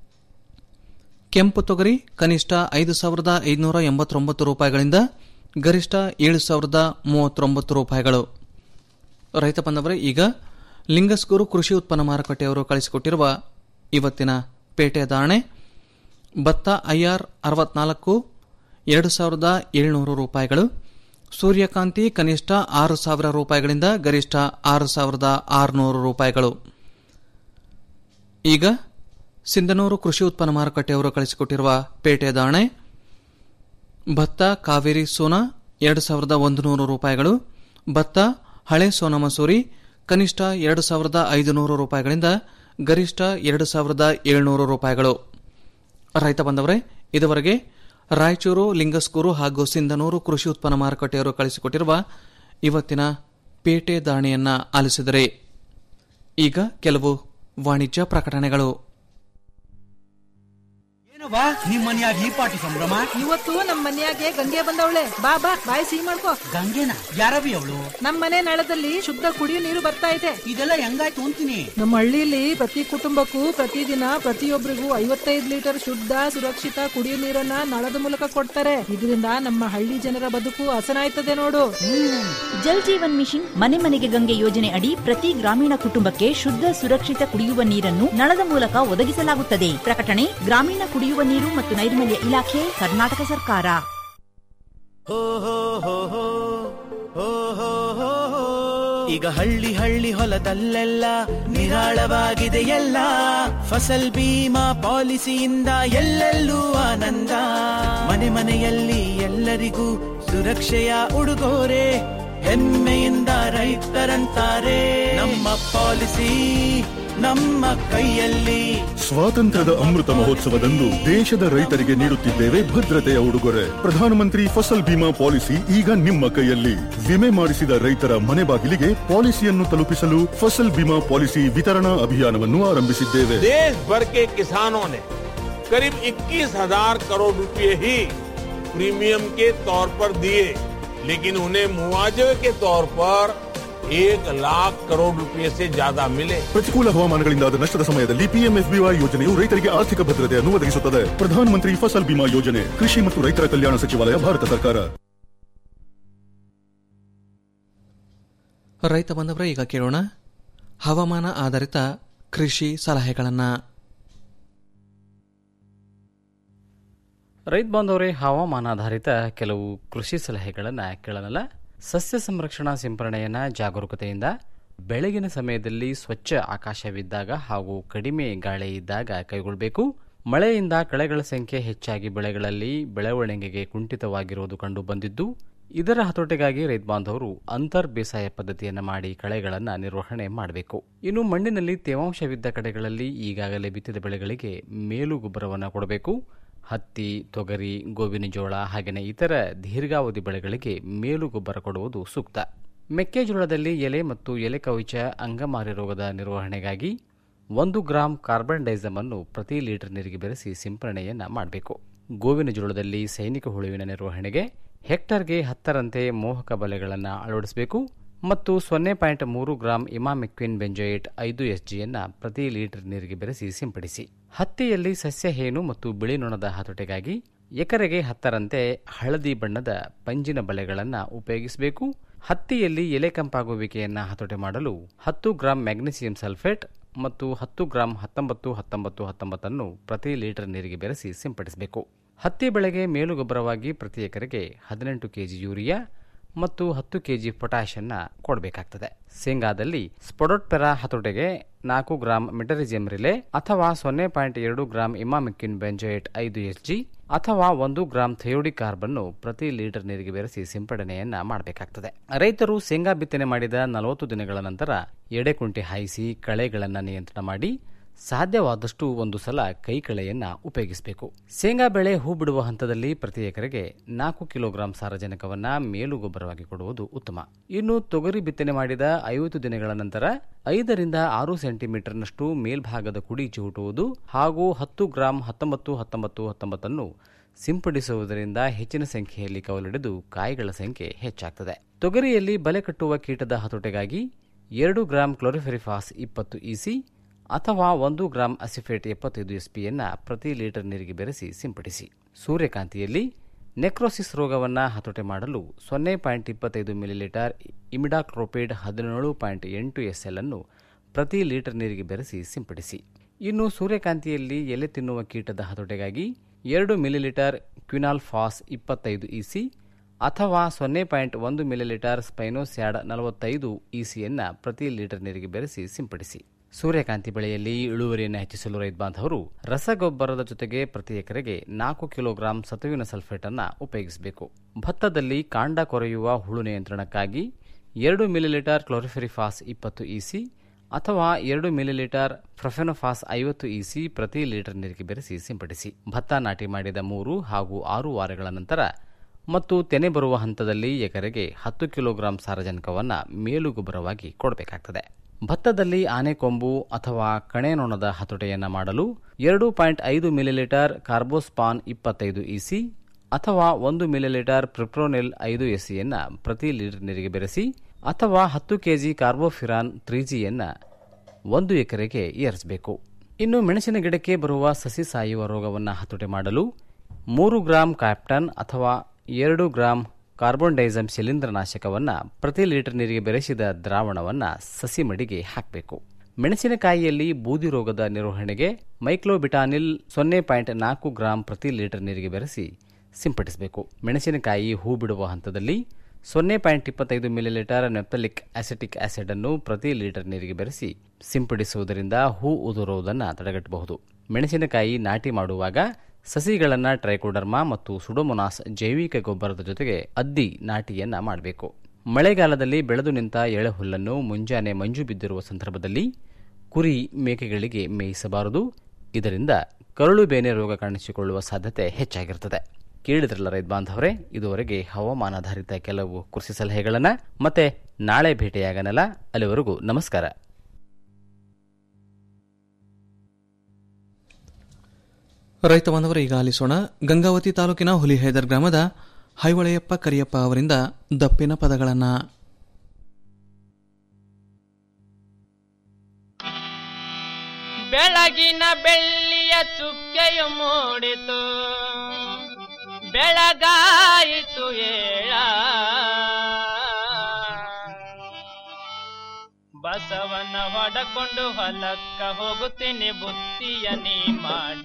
ಕೆಂಪು ತೊಗರಿ ಕನಿಷ್ಠ ಐದು ಸಾವಿರದ ಐದುನೂರ ಎಂಬತ್ತೊಂಬತ್ತು ರೂಪಾಯಿಗಳಿಂದ ಗರಿಷ್ಠ ಏಳು ಸಾವಿರದ ಮೂವತ್ತೊಂಬತ್ತು ರೂಪಾಯಿಗಳು ರೈತ ಬಾಂಧವರೇ ಈಗ ಲಿಂಗಸ್ಗೂರು ಕೃಷಿ ಉತ್ಪನ್ನ ಮಾರುಕಟ್ಟೆಯವರು ಕಳಿಸಿಕೊಟ್ಟಿರುವ ಇವತ್ತಿನ ಪೇಟೆ ದಾಣೆ ಭತ್ತ ಐಆರ್ ಅರವತ್ನಾಲ್ಕು ಎರಡು ಸಾವಿರದ ಏಳುನೂರು ರೂಪಾಯಿಗಳು ಸೂರ್ಯಕಾಂತಿ ಕನಿಷ್ಠ ಆರು ಸಾವಿರ ರೂಪಾಯಿಗಳಿಂದ ಗರಿಷ್ಠ ಆರು ಸಾವಿರದ ಆರುನೂರು ರೂಪಾಯಿಗಳು ಈಗ ಸಿಂಧನೂರು ಕೃಷಿ ಉತ್ಪನ್ನ ಮಾರುಕಟ್ಟೆಯವರು ಕಳಿಸಿಕೊಟ್ಟಿರುವ ಪೇಟೆ ದಾಣೆ ಭತ್ತ ಕಾವೇರಿ ಸೋನಾ ಎರಡು ಸಾವಿರದ ಒಂದು ನೂರು ರೂಪಾಯಿಗಳು ಭತ್ತ ಹಳೆ ಸೋನಾ ಮಸೂರಿ ಕನಿಷ್ಠ ಎರಡು ಸಾವಿರದ ಐದುನೂರು ರೂಪಾಯಿಗಳಿಂದ ಗರಿಷ್ಠ ಎರಡು ಸಾವಿರದ ಏಳುನೂರು ರೂಪಾಯಿಗಳು ರೈತ ಬಂದವರೇ ಇದುವರೆಗೆ ರಾಯಚೂರು ಲಿಂಗಸ್ಕೂರು ಹಾಗೂ ಸಿಂಧನೂರು ಕೃಷಿ ಉತ್ಪನ್ನ ಮಾರುಕಟ್ಟೆಯವರು ಕಳಿಸಿಕೊಟ್ಟಿರುವ ಇವತ್ತಿನ ಪೇಟೆ ದಾಣಿಯನ್ನ ಆಲಿಸಿದರೆ ಈಗ ಕೆಲವು ವಾಣಿಜ್ಯ ಪ್ರಕಟಣೆಗಳು ಏನವ್ವ ನಿಮ್ ಮನ್ಯಾಗ ಈ ಪಾಟಿ ಸಂಭ್ರಮ ಇವತ್ತು ನಮ್ ಮನ್ಯಾಗೆ ಗಂಗೆ ಬಂದವಳೆ ಬಾ ಬಾ ಬಾಯಿ ಸಿಹಿ ಮಾಡ್ಕೋ ಗಂಗೆನ ಯಾರವಿ ಅವಳು ನಮ್ ಮನೆ ನಳದಲ್ಲಿ ಶುದ್ಧ ಕುಡಿಯೋ ನೀರು ಬರ್ತಾ ಇದೆ ಇದೆಲ್ಲ ಹೆಂಗಾಯ್ತು ಅಂತೀನಿ ನಮ್ಮ ಹಳ್ಳಿಲಿ ಪ್ರತಿ ಕುಟುಂಬಕ್ಕೂ ಪ್ರತಿದಿನ ಪ್ರತಿಯೊಬ್ಬರಿಗೂ ಐವತ್ತೈದು ಲೀಟರ್ ಶುದ್ಧ ಸುರಕ್ಷಿತ ಕುಡಿಯೋ ನೀರನ್ನ ನಳದ ಮೂಲಕ ಕೊಡ್ತಾರೆ ಇದರಿಂದ ನಮ್ಮ ಹಳ್ಳಿ ಜನರ ಬದುಕು ಹಸನಾಯ್ತದೆ ನೋಡು ಜಲ್ ಜೀವನ್ ಮಿಷನ್ ಮನೆ ಮನೆಗೆ ಗಂಗೆ ಯೋಜನೆ ಅಡಿ ಪ್ರತಿ ಗ್ರಾಮೀಣ ಕುಟುಂಬಕ್ಕೆ ಶುದ್ಧ ಸುರಕ್ಷಿತ ಕುಡಿಯುವ ನೀರನ್ನು ನಳದ ಮೂಲಕ ಒದಗಿಸಲಾಗುತ್ತದೆ ಪ್ರಕಟಣೆ ಗ್ರಾಮೀಣ ಕುಡಿಯುವ ನೀರು ಮತ್ತು ನೈರ್ಮಲ್ಯ ಇಲಾಖೆ ಕರ್ನಾಟಕ ಸರ್ಕಾರ ಈಗ ಹಳ್ಳಿ ಹಳ್ಳಿ ಹೊಲದಲ್ಲೆಲ್ಲ ನಿರಾಳವಾಗಿದೆ ಎಲ್ಲ ಫಸಲ್ ಬೀಮಾ ಪಾಲಿಸಿಯಿಂದ ಎಲ್ಲೆಲ್ಲೂ ಆನಂದ ಮನೆ ಮನೆಯಲ್ಲಿ ಎಲ್ಲರಿಗೂ ಸುರಕ್ಷೆಯ ಉಡುಗೊರೆ ಹೆಮ್ಮೆಯಿಂದ ರೈತರಂತಾರೆ ನಮ್ಮ ಪಾಲಿಸಿ ನಮ್ಮ ಕೈಯಲ್ಲಿ ಸ್ವಾತಂತ್ರ್ಯದ ಅಮೃತ ಮಹೋತ್ಸವದಂದು ದೇಶದ ರೈತರಿಗೆ ನೀಡುತ್ತಿದ್ದೇವೆ ಭದ್ರತೆಯ ಉಡುಗೊರೆ ಪ್ರಧಾನಮಂತ್ರಿ ಫಸಲ್ ಬಿಮಾ ಪಾಲಿಸಿ ಈಗ ನಿಮ್ಮ ಕೈಯಲ್ಲಿ ವಿಮೆ ಮಾಡಿಸಿದ ರೈತರ ಮನೆ ಬಾಗಿಲಿಗೆ ಪಾಲಿಸಿಯನ್ನು ತಲುಪಿಸಲು ಫಸಲ್ ಬಿಮಾ ಪಾಲಿಸಿ ವಿತರಣಾ ಅಭಿಯಾನವನ್ನು ಆರಂಭಿಸಿದ್ದೇವೆ देश भर के किसानों ने करीब 21,000 करोड़ रुपए ही प्रीमियम के तौर पर दिए लेकिन उन्हें मुआवजे के तौर पर एक लाख करोड़ रुपए से ज्यादा मिले ಪ್ರತಿಕೂಲ ಹವಾಮಾನಗಳಿಂದಾದ ನಷ್ಟದ ಸಮಯದಲ್ಲಿ ಪಿಎಂಎಫ್ಬಿವೈ ಯೋಜನೆಯು ರೈತರಿಗೆ ಆರ್ಥಿಕ ಭದ್ರತೆಯನ್ನು ಒದಗಿಸುತ್ತದೆ ಪ್ರಧಾನಮಂತ್ರಿ ಫಸಲ್ ಬಿಮಾ ಯೋಜನೆ ಕೃಷಿ ಮತ್ತು ರೈತರ ಕಲ್ಯಾಣ ಸಚಿವಾಲಯ ಭಾರತ ಸರ್ಕಾರ ರೈತ ಬಂದವರೇ ಈಗ ಕೇಳೋಣ ಹವಾಮಾನ ಆಧಾರಿತ ಕೃಷಿ ಸಲಹೆಗಳನ್ನು ರೈತ ಬಾಂಧವರೇ ಹವಾಮಾನಾಧಾರಿತ ಕೆಲವು ಕೃಷಿ ಸಲಹೆಗಳನ್ನು ಕೇಳೋಣಲ್ಲ ಸಸ್ಯ ಸಂರಕ್ಷಣಾ ಸಿಂಪರಣೆಯನ್ನು ಜಾಗರೂಕತೆಯಿಂದ ಬೆಳಗಿನ ಸಮಯದಲ್ಲಿ ಸ್ವಚ್ಛ ಆಕಾಶವಿದ್ದಾಗ ಹಾಗೂ ಕಡಿಮೆ ಗಾಳಿ ಇದ್ದಾಗ ಕೈಗೊಳ್ಳಬೇಕು ಮಳೆಯಿಂದ ಕಳೆಗಳ ಸಂಖ್ಯೆ ಹೆಚ್ಚಾಗಿ ಬೆಳೆಗಳಲ್ಲಿ ಬೆಳವಣಿಗೆಗೆ ಕುಂಠಿತವಾಗಿರುವುದು ಕಂಡು ಬಂದಿದ್ದು ಇದರ ಹತೋಟಿಗಾಗಿ ರೈತ ಬಾಂಧವರು ಅಂತರ್ ಬೇಸಾಯ ಪದ್ಧತಿಯನ್ನು ಮಾಡಿ ಕಳೆಗಳನ್ನು ನಿರ್ವಹಣೆ ಮಾಡಬೇಕು ಇನ್ನು ಮಣ್ಣಿನಲ್ಲಿ ತೇವಾಂಶವಿದ್ದ ಕಡೆಗಳಲ್ಲಿ ಈಗಾಗಲೇ ಬಿತ್ತಿದ ಬೆಳೆಗಳಿಗೆ ಮೇಲು ಗೊಬ್ಬರವನ್ನು ಕೊಡಬೇಕು ಹತ್ತಿ ತೊಗರಿ ಗೋವಿನ ಜೋಳ ಹಾಗೆಯೇ ಇತರ ದೀರ್ಘಾವಧಿ ಬೆಳೆಗಳಿಗೆ ಮೇಲು ಗೊಬ್ಬರ ಕೊಡುವುದು ಸೂಕ್ತ ಮೆಕ್ಕೆಜೋಳದಲ್ಲಿ ಎಲೆ ಮತ್ತು ಎಲೆ ಕವಚ ಅಂಗಮಾರಿ ರೋಗದ ನಿರ್ವಹಣೆಗಾಗಿ ಒಂದು ಗ್ರಾಂ ಕಾರ್ಬನ್ ಡೈಸಮ್ ಅನ್ನು ಪ್ರತಿ ಲೀಟರ್ ನೀರಿಗೆ ಬೆರೆಸಿ ಸಿಂಪರಣೆಯನ್ನು ಮಾಡಬೇಕು ಗೋವಿನ ಜೋಳದಲ್ಲಿ ಸೈನಿಕ ಹುಳುವಿನ ನಿರ್ವಹಣೆಗೆ ಹೆಕ್ಟರ್ಗೆ ಹತ್ತರಂತೆ ಮೋಹಕ ಬಲೆಗಳನ್ನು ಅಳವಡಿಸಬೇಕು ಮತ್ತು ಸೊನ್ನೆ ಪಾಯಿಂಟ್ ಮೂರು ಗ್ರಾಂ ಇಮಾಮೆಕ್ವಿನ್ ಬೆಂಜೋಯೇಟ್ ಐದು ಎಸ್ಜಿಯನ್ನು ಪ್ರತಿ ಲೀಟರ್ ನೀರಿಗೆ ಬೆರೆಸಿ ಸಿಂಪಡಿಸಿ ಹತ್ತಿಯಲ್ಲಿ ಸಸ್ಯ ಹೇನು ಮತ್ತು ಬಿಳಿ ನೊಣದ ಹತೋಟಿಗಾಗಿ ಎಕರೆಗೆ ಹತ್ತರಂತೆ ಹಳದಿ ಬಣ್ಣದ ಪಂಜಿನ ಬಲೆಗಳನ್ನು ಉಪಯೋಗಿಸಬೇಕು ಹತ್ತಿಯಲ್ಲಿ ಎಲೆ ಕಂಪಾಗುವಿಕೆಯನ್ನು ಹತೋಟಿ ಮಾಡಲು ಹತ್ತು ಗ್ರಾಂ ಮ್ಯಾಗ್ನೀಸಿಯಂ ಸಲ್ಫೇಟ್ ಮತ್ತು ಹತ್ತು ಗ್ರಾಂ ಹತ್ತೊಂಬತ್ತು ಹತ್ತೊಂಬತ್ತು ಹತ್ತೊಂಬತ್ತನ್ನು ಪ್ರತಿ ಲೀಟರ್ ನೀರಿಗೆ ಬೆರೆಸಿ ಸಿಂಪಡಿಸಬೇಕು ಹತ್ತಿ ಬೆಳೆಗೆ ಮೇಲು ಗೊಬ್ಬರವಾಗಿ ಪ್ರತಿ ಎಕರೆಗೆ ಹದಿನೆಂಟು ಕೆಜಿ ಯೂರಿಯಾ ಮತ್ತು ಹತ್ತು ಕೆಜಿ ಪೊಟ್ಯಾಷ್ ಅನ್ನ ಕೊಡಬೇಕಾಗ್ತದೆ ಶೇಂಗಾದಲ್ಲಿ ಸ್ಪೊಡೋಟ್ಪೆರಾ ಹತೋಟೆಗೆ ನಾಲ್ಕು ಗ್ರಾಂ ಮೆಟರಿಜಿಯಂ ರಿಲೆ ಅಥವಾ ಸೊನ್ನೆ ಪಾಯಿಂಟ್ ಎರಡು ಗ್ರಾಂ ಇಮಾಮಿಕ್ಕಿನ್ ಬೆಂಜೋಯೇಟ್ ಐದು ಎಸ್ ಜಿ ಅಥವಾ ಒಂದು ಗ್ರಾಂ ಥಯೋಡಿಕ್ ಕಾರ್ಬನ್ನು ಪ್ರತಿ ಲೀಟರ್ ನೀರಿಗೆ ಬೆರೆಸಿ ಸಿಂಪಡಣೆಯನ್ನ ಮಾಡಬೇಕಾಗ್ತದೆ ರೈತರು ಶೇಂಗಾ ಬಿತ್ತನೆ ಮಾಡಿದ ನಲವತ್ತು ದಿನಗಳ ನಂತರ ಎಡೆಕುಂಟೆ ಹಾಯಿಸಿ ಕಳೆಗಳನ್ನು ನಿಯಂತ್ರಣ ಮಾಡಿ ಸಾಧ್ಯವಾದಷ್ಟು ಒಂದು ಸಲ ಕೈಕಳೆಯನ್ನ ಉಪಯೋಗಿಸಬೇಕು ಶೇಂಗಾ ಬೆಳೆ ಹೂ ಬಿಡುವ ಹಂತದಲ್ಲಿ ಪ್ರತಿ ಎಕರೆಗೆ ನಾಲ್ಕು ಕಿಲೋಗ್ರಾಂ ಸಾರಜನಕವನ್ನ ಮೇಲು ಗೊಬ್ಬರವಾಗಿ ಕೊಡುವುದು ಉತ್ತಮ ಇನ್ನು ತೊಗರಿ ಬಿತ್ತನೆ ಮಾಡಿದ ಐವತ್ತು ದಿನಗಳ ನಂತರ ಐದರಿಂದ ಆರು ಸೆಂಟಿಮೀಟರ್ನಷ್ಟು ಮೇಲ್ಭಾಗದ ಕುಡಿ ಚಿವುಟುವುದು ಹಾಗೂ ಹತ್ತು ಗ್ರಾಂ ಹತ್ತೊಂಬತ್ತು ಹತ್ತೊಂಬತ್ತು ಹತ್ತೊಂಬತ್ತನ್ನು ಸಿಂಪಡಿಸುವುದರಿಂದ ಹೆಚ್ಚಿನ ಸಂಖ್ಯೆಯಲ್ಲಿ ಕವಲಿಡಿದು ಕಾಯಿಗಳ ಸಂಖ್ಯೆ ಹೆಚ್ಚಾಗ್ತದೆ ತೊಗರಿಯಲ್ಲಿ ಬಲೆ ಕಟ್ಟುವ ಕೀಟದ ಹತೋಟೆಗಾಗಿ ಎರಡು ಗ್ರಾಂ ಕ್ಲೋರಿಫೆರಿಫಾಸ್ ಇಪ್ಪತ್ತು ಇಸಿ ಅಥವಾ ಒಂದು ಗ್ರಾಂ ಅಸಿಫೇಟ್ ಎಪ್ಪತ್ತೈದು ಎಸ್ಪಿಯನ್ನು ಪ್ರತಿ ಲೀಟರ್ ನೀರಿಗೆ ಬೆರೆಸಿ ಸಿಂಪಡಿಸಿ ಸೂರ್ಯಕಾಂತಿಯಲ್ಲಿ ನೆಕ್ರೋಸಿಸ್ ರೋಗವನ್ನು ಹತೋಟಿ ಮಾಡಲು ಸೊನ್ನೆ ಪಾಯಿಂಟ್ ಇಪ್ಪತ್ತೈದು ಮಿಲಿಲೀಟರ್ ಇಮಿಡಾಕ್ರೋಪೇಡ್ ಹದಿನೇಳು ಪಾಯಿಂಟ್ ಎಂಟು ಎಸ್ಎಲ್ ಅನ್ನು ಪ್ರತಿ ಲೀಟರ್ ನೀರಿಗೆ ಬೆರೆಸಿ ಸಿಂಪಡಿಸಿ ಇನ್ನು ಸೂರ್ಯಕಾಂತಿಯಲ್ಲಿ ಎಲೆ ತಿನ್ನುವ ಕೀಟದ ಹತೋಟಿಗಾಗಿ ಎರಡು ಮಿಲಿಲೀಟರ್ ಕ್ವಿನಾಲ್ ಫಾಸ್ ಇಪ್ಪತ್ತೈದು ಇಸಿ ಅಥವಾ ಸೊನ್ನೆ ಪಾಯಿಂಟ್ ಒಂದು ಮಿಲಿಲೀಟರ್ ಸ್ಪೈನೋಸ್ಯಾಡ್ ನಲವತ್ತೈದು ಇಸಿಯನ್ನು ಪ್ರತಿ ಲೀಟರ್ ನೀರಿಗೆ ಬೆರೆಸಿ ಸಿಂಪಡಿಸಿ ಸೂರ್ಯಕಾಂತಿ ಬೆಳೆಯಲ್ಲಿ ಇಳುವರಿಯನ್ನು ಹೆಚ್ಚಿಸಲು ರೈತ ಬಾಂಧವರು ರಸಗೊಬ್ಬರದ ಜೊತೆಗೆ ಪ್ರತಿ ಎಕರೆಗೆ ನಾಲ್ಕು ಕಿಲೋಗ್ರಾಂ ಸತುವಿನ ಸಲ್ಫೇಟ್ ಅನ್ನು ಉಪಯೋಗಿಸಬೇಕು ಭತ್ತದಲ್ಲಿ ಕಾಂಡ ಕೊರೆಯುವ ಹುಳು ನಿಯಂತ್ರಣಕ್ಕಾಗಿ ಎರಡು ಮಿಲಿಲೀಟರ್ ಕ್ಲೋರಿಫೆರಿಫಾಸ್ ಇಪ್ಪತ್ತು ಇಸಿ ಅಥವಾ ಎರಡು ಮಿಲಿಲೀಟರ್ ಪ್ರೊಫೆನೋಫಾಸ್ ಐವತ್ತು ಇಸಿ ಪ್ರತಿ ಲೀಟರ್ ನೀರಿಗೆ ಬೆರೆಸಿ ಸಿಂಪಡಿಸಿ ಭತ್ತ ನಾಟಿ ಮಾಡಿದ ಮೂರು ಹಾಗೂ ಆರು ವಾರಗಳ ನಂತರ ಮತ್ತು ತೆನೆ ಬರುವ ಹಂತದಲ್ಲಿ ಎಕರೆಗೆ ಹತ್ತು ಕಿಲೋಗ್ರಾಂ ಸಾರಜನಕವನ್ನು ಮೇಲು ಗೊಬ್ಬರವಾಗಿ ಕೊಡಬೇಕಾಗ್ತದೆ ಭತ್ತದಲ್ಲಿ ಆನೆಕೊಂಬು ಅಥವಾ ಕಣೆನೊಣದ ಹತೋಟೆಯನ್ನು ಮಾಡಲು ಎರಡು ಪಾಯಿಂಟ್ ಐದು ಮಿಲಿಲೀಟರ್ ಕಾರ್ಬೋಸ್ಪಾನ್ ಇಪ್ಪತ್ತೈದು ಇಸಿ ಅಥವಾ ಒಂದು ಮಿಲಿಲೀಟರ್ ಪ್ರಿಪ್ರೋನೆಲ್ ಐದು ಎಸಿಯನ್ನು ಪ್ರತಿ ಲೀಟರ್ ನೀರಿಗೆ ಬೆರೆಸಿ ಅಥವಾ ಹತ್ತು ಕೆಜಿ ಕಾರ್ಬೋಫಿರಾನ್ ತ್ರೀ ಜಿಯನ್ನು ಒಂದು ಎಕರೆಗೆ ಏರಿಸಬೇಕು ಇನ್ನು ಮೆಣಸಿನ ಗಿಡಕ್ಕೆ ಬರುವ ಸಸಿ ಸಾಯುವ ರೋಗವನ್ನು ಹತೋಟಿ ಮಾಡಲು ಮೂರು ಗ್ರಾಂ ಕ್ಯಾಪ್ಟನ್ ಅಥವಾ ಎರಡು ಗ್ರಾಂ ಕಾರ್ಬನ್ ಡೈಸಮ್ ಶಿಲೀಂಧ್ರನಾಶಕವನ್ನು ಪ್ರತಿ ಲೀಟರ್ ನೀರಿಗೆ ಬೆರೆಸಿದ ದ್ರಾವಣವನ್ನು ಸಸಿ ಮಡಿಗೆ ಹಾಕಬೇಕು ಮೆಣಸಿನಕಾಯಿಯಲ್ಲಿ ಬೂದಿ ರೋಗದ ನಿರ್ವಹಣೆಗೆ ಮೈಕ್ಲೋಬಿಟಾನಿಲ್ ಸೊನ್ನೆ ಪಾಯಿಂಟ್ ನಾಲ್ಕು ಗ್ರಾಂ ಪ್ರತಿ ಲೀಟರ್ ನೀರಿಗೆ ಬೆರೆಸಿ ಸಿಂಪಡಿಸಬೇಕು ಮೆಣಸಿನಕಾಯಿ ಹೂ ಬಿಡುವ ಹಂತದಲ್ಲಿ ಸೊನ್ನೆ ಪಾಯಿಂಟ್ ಇಪ್ಪತ್ತೈದು ಮಿಲಿಲೀಟರ್ ನೆಪ್ತಲಿಕ್ ಅಸಿಟಿಕ್ ಆಸಿಡ್ ಅನ್ನು ಪ್ರತಿ ಲೀಟರ್ ನೀರಿಗೆ ಬೆರೆಸಿ ಸಿಂಪಡಿಸುವುದರಿಂದ ಹೂ ಉದುರುವುದನ್ನು ತಡೆಗಟ್ಟಬಹುದು ಮೆಣಸಿನಕಾಯಿ ನಾಟಿ ಮಾಡುವಾಗ ಸಸಿಗಳನ್ನು ಟ್ರೈಕೋಡರ್ಮಾ ಮತ್ತು ಸುಡೋಮೊನಾಸ್ ಜೈವಿಕ ಗೊಬ್ಬರದ ಜೊತೆಗೆ ಅದ್ದಿ ನಾಟಿಯನ್ನ ಮಾಡಬೇಕು ಮಳೆಗಾಲದಲ್ಲಿ ಬೆಳೆದು ನಿಂತ ಎಳೆಹುಲ್ಲನ್ನು ಮುಂಜಾನೆ ಮಂಜು ಬಿದ್ದಿರುವ ಸಂದರ್ಭದಲ್ಲಿ ಕುರಿ ಮೇಕೆಗಳಿಗೆ ಮೇಯಿಸಬಾರದು ಇದರಿಂದ ಕರುಳು ಬೇನೆ ರೋಗ ಕಾಣಿಸಿಕೊಳ್ಳುವ ಸಾಧ್ಯತೆ ಹೆಚ್ಚಾಗಿರುತ್ತದೆ ಕೇಳಿದ್ರಲ್ಲ ರೈತ ಬಾಂಧವರೇ ಇದುವರೆಗೆ ಹವಾಮಾನಾಧಾರಿತ ಕೆಲವು ಕೃಷಿ ಸಲಹೆಗಳನ್ನು ಮತ್ತೆ ನಾಳೆ ಭೇಟಿಯಾಗನಲ್ಲ ಅಲ್ಲಿವರೆಗೂ ನಮಸ್ಕಾರ ರೈತ ಬಾಂಧವರು ಈಗ ಆಲಿಸೋಣ ಗಂಗಾವತಿ ತಾಲೂಕಿನ ಹುಲಿಹೈದರ್ ಗ್ರಾಮದ ಹೈವಳೆಯಪ್ಪ ಕರಿಯಪ್ಪ ಅವರಿಂದ ದಪ್ಪಿನ ಪದಗಳನ್ನು ಬೆಳಗಿನ ಬೆಳ್ಳಿಯ ಚುಕ್ಕೆಯು ಮೂಡಿತು ಬೆಳಗಾಯಿತು ಏಳ ಬಸವನ ಹೊಡಕೊಂಡು ಹೊಲಕ್ಕ ಹೋಗುತ್ತೀನಿ ಬುತ್ತಿಯ ನೀ ಮಾಡ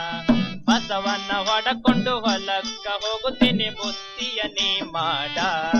ಬಸವನ ಹೊಡಕೊಂಡು ಹೊಲಕ್ಕ ಹೋಗುತ್ತೀನಿ ಬುತ್ತಿಯ ನೀ ಮಾಡ